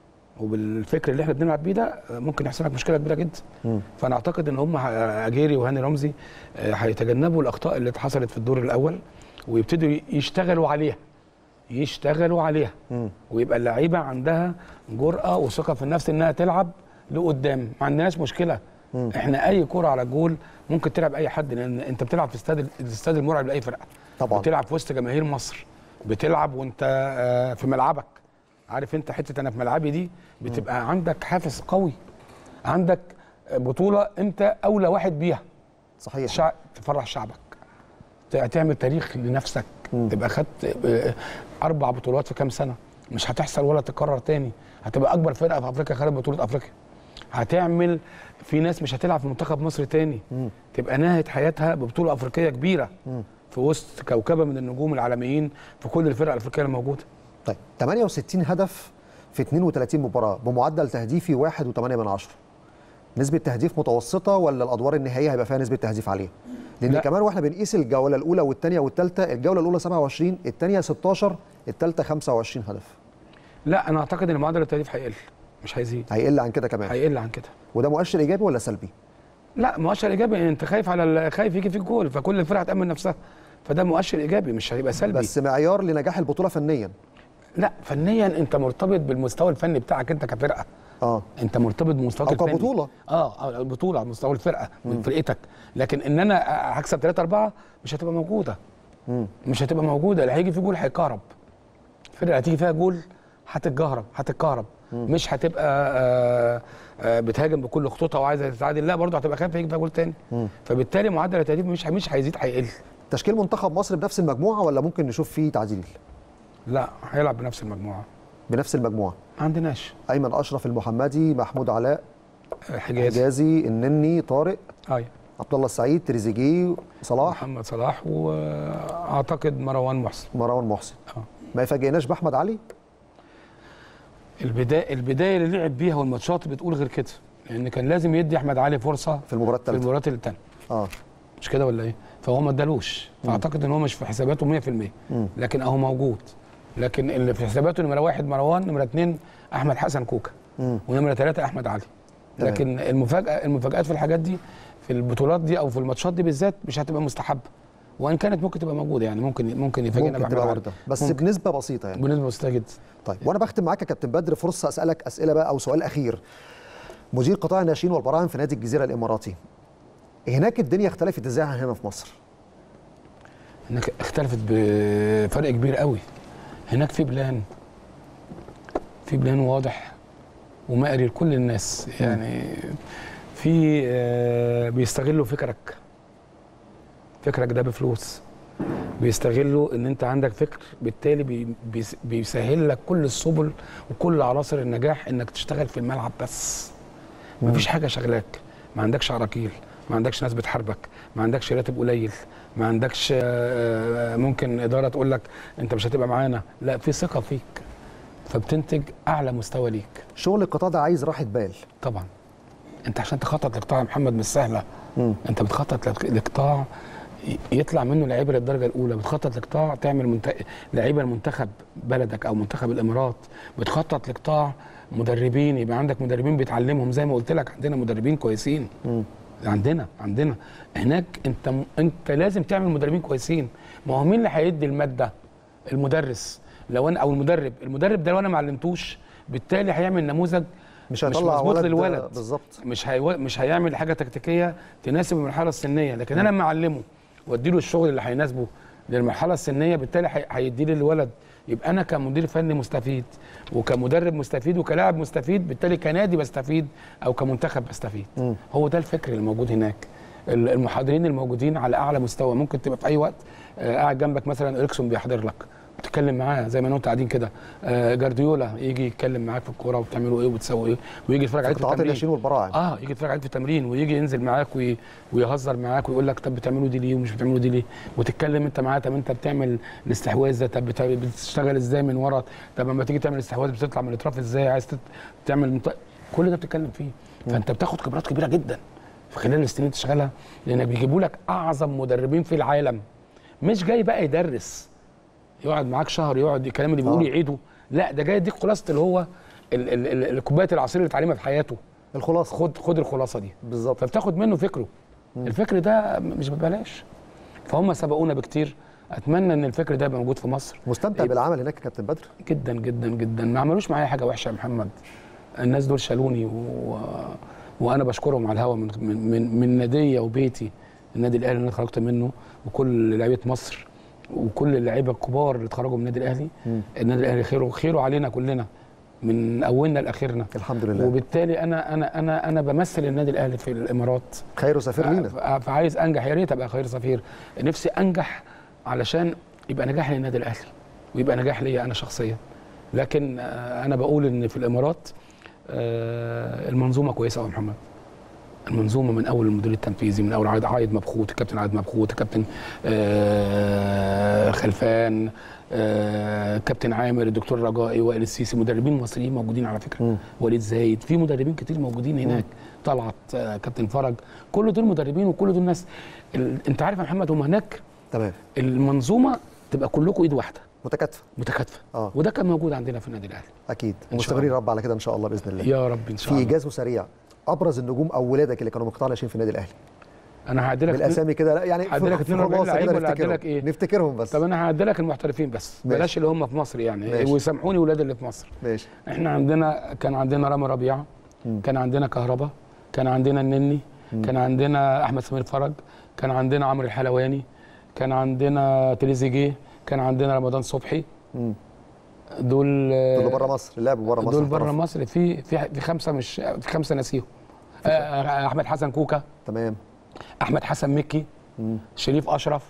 وبالفكر اللي احنا بنلعب بيه ده ممكن يحصل لك مشكله كبيره جدا فانا اعتقد ان هم ه- اجيري وهاني رمزي آه، هيتجنبوا الاخطاء اللي حصلت في الدور الاول ويبتدوا يشتغلوا عليها يشتغلوا عليها ويبقى اللعيبه عندها جرأه وثقه في النفس انها تلعب لقدام ما عندناش مشكله احنا اي كره على الجول ممكن تلعب اي حد لان انت بتلعب في استاد الاستاد المرعب لاي فرقه طبعا. بتلعب في وسط جماهير مصر بتلعب وانت آه، في ملعبك عارف انت حته انا في ملعبي دي بتبقى عندك حافز قوي عندك بطوله انت اولى واحد بيها صحيح شع... تفرح شعبك ت- تعمل تاريخ لنفسك تبقى خدت آه، اربع بطولات في كام سنه مش هتحصل ولا تكرر تاني هتبقى اكبر فرقه في افريقيا خدت بطوله افريقيا هتعمل في ناس مش هتلعب في منتخب مصر تاني تبقى نهت حياتها ببطوله افريقيه كبيره في وسط كوكبه من النجوم العالميين في كل الفرق الافريقيه اللي موجوده طيب 68 هدف في 32 مباراة بمعدل تهديفي 1.8 من عشرة نسبة تهديف متوسطة ولا الأدوار النهائية هيبقى فيها نسبة تهديف عالية؟ لأن لا. كمان واحنا بنقيس الجولة الأولى والثانية والثالثة الجولة الأولى 27 الثانية 16 الثالثة 25 هدف لا انا اعتقد ان معدل التهديف هيقل مش هيزيد هيقل عن كده كمان هيقل عن كده وده مؤشر ايجابي ولا سلبي لا مؤشر ايجابي انت خايف على ال- خايف يجي فيك جول فكل الفرقه هتامن نفسها فده مؤشر ايجابي مش هيبقى سلبي بس معيار لنجاح البطوله فنيا لا فنيا انت مرتبط بالمستوى الفني بتاعك انت كفرقه اه انت مرتبط بمستواك أو الفني كبطولة. اه اه البطوله على مستوى الفرقه من فرقتك لكن ان انا هكسب 3 4 مش هتبقى موجوده مم. مش هتبقى موجوده اللي هيجي فيه جول هيكهرب الفرقه اللي هتيجي فيها جول هتتكهرب هتتكهرب مش هتبقى آه آه بتهاجم بكل خطوطها وعايزه تتعادل لا برضه هتبقى خايفه يجي فيها جول تاني فبالتالي معدل التهديف مش مش هيزيد هيقل تشكيل منتخب مصر بنفس المجموعه ولا ممكن نشوف فيه تعديل لا هيلعب بنفس المجموعه بنفس المجموعه ما عندناش ايمن اشرف المحمدي محمود علاء حجازي حجازي النني طارق ايوه عبد الله السعيد تريزيجيه صلاح محمد صلاح واعتقد مروان محسن مروان محسن اه ما يفاجئناش باحمد علي البدايه البدايه اللي لعب بيها والماتشات بتقول غير كده لان كان لازم يدي احمد علي فرصه في المباراه في الثالثه المباريات الثانيه اه مش كده ولا ايه فهو ما ادالوش فاعتقد ان هو مش في حساباته 100% لكن اهو موجود لكن اللي في حساباته نمره واحد مروان نمره اثنين احمد حسن كوكا مم. ونمره ثلاثه احمد علي تمام. لكن المفاجاه المفاجات في الحاجات دي في البطولات دي او في الماتشات دي بالذات مش هتبقى مستحبه وان كانت ممكن تبقى موجوده يعني ممكن ممكن يفاجئنا ممكن بأحمد تبقى علي. وارده بس ممكن. بنسبه بسيطه يعني بنسبه بسيطه جدا طيب وانا بختم معاك يا كابتن بدر فرصه اسالك اسئله بقى او سؤال اخير مدير قطاع الناشئين والبراعم في نادي الجزيره الاماراتي هناك الدنيا اختلفت ازاي عن هنا في مصر هناك اختلفت بفرق كبير قوي هناك في بلان في بلان واضح ومقري لكل الناس يعني في آه، بيستغلوا فكرك فكرك ده بفلوس بيستغلوا ان انت عندك فكر بالتالي بي- بيس- بيسهل لك كل السبل وكل عناصر النجاح انك تشتغل في الملعب بس مفيش حاجه شغلاك ما عندكش عراقيل ما عندكش ناس بتحاربك ما عندكش راتب قليل ما عندكش آه، ممكن اداره تقول لك انت مش هتبقى معانا لا في ثقه فيك فبتنتج اعلى مستوى ليك شغل القطاع ده عايز راحه بال طبعا انت عشان تخطط لقطاع يا محمد مش سهله مم. انت بتخطط لق- لقطاع ي- يطلع منه لعيبه للدرجه الاولى بتخطط لقطاع تعمل منت... لعيبه لمنتخب بلدك او منتخب الامارات بتخطط لقطاع مدربين يبقى عندك مدربين بيتعلمهم زي ما قلت لك عندنا مدربين كويسين مم. عندنا عندنا هناك انت م... انت لازم تعمل مدربين كويسين ما هو مين اللي هيدي الماده المدرس لو انا او المدرب المدرب ده لو انا ما علمتوش بالتالي هيعمل نموذج مش هيطلع مظبوط ولد للولد بالظبط مش هيو... مش هيعمل حاجه تكتيكيه تناسب المرحله السنيه لكن انا لما اعلمه واديله الشغل اللي هيناسبه للمرحله السنيه بالتالي هي- هيديه للولد يبقى انا كمدير فني مستفيد وكمدرب مستفيد وكلاعب مستفيد بالتالي كنادي بستفيد او كمنتخب بستفيد مم. هو ده الفكر اللي موجود هناك ال- المحاضرين الموجودين على اعلى مستوى ممكن تبقى في اي وقت آه، قاعد جنبك مثلا اريكسون بيحضر لك تتكلم معاه زي ما انتوا قاعدين كده آه، جارديولا يجي يتكلم معاك في الكوره وبتعملوا ايه وبتسووا ايه ويجي يتفرج عليك في قطاعات التمرين الناشئين والبراعم اه يجي يتفرج عليك في التمرين ويجي ينزل معاك وي... ويهزر معاك ويقول لك طب بتعملوا دي ليه ومش بتعملوا دي ليه وتتكلم انت معاه طب انت بتعمل الاستحواذ ده طب بت... بتشتغل ازاي من ورا طب لما تيجي تعمل استحواذ بتطلع من الاطراف ازاي عايز تت... تعمل مط... كل ده بتتكلم فيه فانت بتاخد خبرات كبيره جدا في خلال السنين اللي تشتغلها لان بيجيبوا لك اعظم مدربين في العالم مش جاي بقى يدرس يقعد معاك شهر يقعد الكلام اللي بيقوله آه. يعيده لا ده جاي يديك خلاصه اللي هو ال- ال- ال- كوبايه العصير اللي اتعلمها في حياته الخلاصه خد خد الخلاصه دي بالظبط فبتاخد منه فكره الفكر ده مش ببلاش فهم سبقونا بكتير اتمنى ان الفكر ده يبقى موجود في مصر مستمتع يبقى- بالعمل هناك يا كابتن بدر جدا جدا جدا ما عملوش معايا حاجه وحشه يا محمد الناس دول شالوني و... وانا بشكرهم على الهوا من من من, من ناديه وبيتي النادي الاهلي اللي انا خرجت منه وكل لعيبه مصر وكل اللعيبه الكبار اللي اتخرجوا من النادي الاهلي مم. النادي الاهلي خيره خيره علينا كلنا من اولنا لاخرنا الحمد لله وبالتالي انا انا انا انا بمثل النادي الاهلي في الامارات خير سفير لينا ف- فعايز انجح يا ريت ابقى خير سفير نفسي انجح علشان يبقى نجاح للنادي الاهلي ويبقى نجاح ليا انا شخصيا لكن آه، انا بقول ان في الامارات آه، المنظومه كويسه قوي يا محمد المنظومه من اول المدير التنفيذي من اول عايد عايد مبخوت الكابتن عايد مبخوت الكابتن آه، خلفان آه، كابتن عامر الدكتور رجائي وائل السيسي مدربين مصريين موجودين على فكره مم. وليد زايد في مدربين كتير موجودين هناك طلعت آه، كابتن فرج كل دول مدربين وكل دول ناس ال... انت عارف يا محمد هم هناك تمام المنظومه تبقى كلكم ايد واحده متكاتفه متكاتفه آه. وده كان موجود عندنا في النادي الاهلي اكيد إن شاء مستمرين الله. رب على كده ان شاء الله باذن الله يا رب ان شاء في الله ايجاز وسريع ابرز النجوم او ولادك اللي كانوا مقطع ناشئين في النادي الاهلي انا هعدي لك بالاسامي كده لا يعني هعدي لك في 42 خلاصة لعيب كده ولا هعدي نفتكرهم. لك إيه؟ نفتكرهم بس طب انا هعدي لك المحترفين بس ماشي. بلاش اللي هم في مصر يعني ماشي. ويسامحوني ولاد اللي في مصر ماشي احنا عندنا كان عندنا رامي ربيعه مم. كان عندنا كهربا كان عندنا النني كان عندنا احمد سمير فرج كان عندنا عمرو الحلواني كان عندنا تريزيجيه كان عندنا رمضان صبحي مم. دول دول بره مصر لعبوا بره مصر دول بره احترفوا. مصر في في في خمسه مش في خمسه ناسيهم آه، احمد حسن كوكا تمام احمد حسن مكي مم. شريف اشرف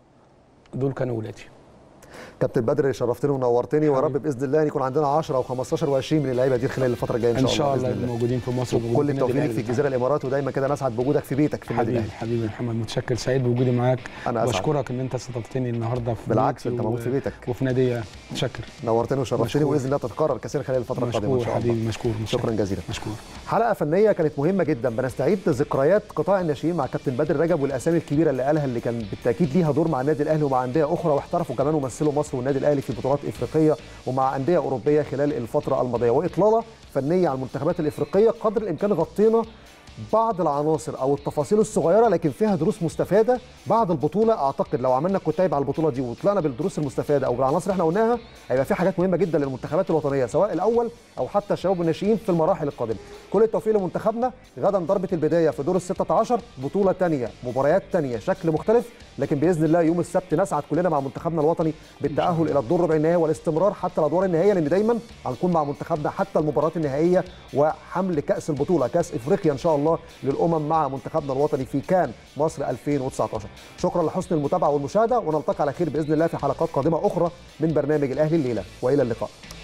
دول كانوا ولادي كابتن بدر شرفتني ونورتني ويا رب حبيبي. باذن الله يكون عندنا 10 و15 و20 من اللعيبه دي خلال الفتره الجايه ان شاء بإذن الله موجودين في مصر وموجودين كل في النادي التوفيق ليك الأهلي في الجزيره الامارات ودايما كده نسعد بوجودك في بيتك في النادي حبيبي الاهلي حبيبي محمد متشكر سعيد بوجودي معاك أنا أسعد. بشكرك ان انت استضفتني النهارده في بالعكس، بيتي أنت موجود في بيتك. وفي نادي متشكر نورتني وشرفتني مشكور. وباذن الله تتكرر كثيرا خلال الفتره القادمه ان مشكور شاء الله حبيبي مشكور متشكر. شكرا جزيلا مشكور حلقه فنيه كانت مهمه جدا بنستعيد ذكريات قطاع الناشئين مع كابتن بدر رجب والاسامي الكبيره اللي قالها اللي كان بالتاكيد ليها دور مع النادي الاهلي ومع انديه اخرى واحترفوا كمان ومثلوا مصر والنادي الاهلي في بطولات افريقيه ومع انديه اوروبيه خلال الفتره الماضيه واطلاله فنيه على المنتخبات الافريقيه قدر الامكان غطينا بعض العناصر او التفاصيل الصغيره لكن فيها دروس مستفاده بعد البطوله اعتقد لو عملنا كتيب على البطوله دي وطلعنا بالدروس المستفاده او بالعناصر اللي احنا قلناها هيبقى في حاجات مهمه جدا للمنتخبات الوطنيه سواء الاول او حتى الشباب والناشئين في المراحل القادمه كل التوفيق لمنتخبنا غدا ضربه البدايه في دور ال 16 بطوله ثانيه مباريات ثانيه شكل مختلف لكن باذن الله يوم السبت نسعد كلنا مع منتخبنا الوطني بالتاهل الى الدور ربع النهائي والاستمرار حتى الادوار النهائيه لان دايما هنكون مع منتخبنا حتى المباريات النهائيه وحمل كاس البطوله كاس افريقيا ان شاء الله للامم مع منتخبنا الوطني في كان مصر 2019 شكرا لحسن المتابعه والمشاهده ونلتقي على خير باذن الله في حلقات قادمه اخرى من برنامج الاهلي الليله والى اللقاء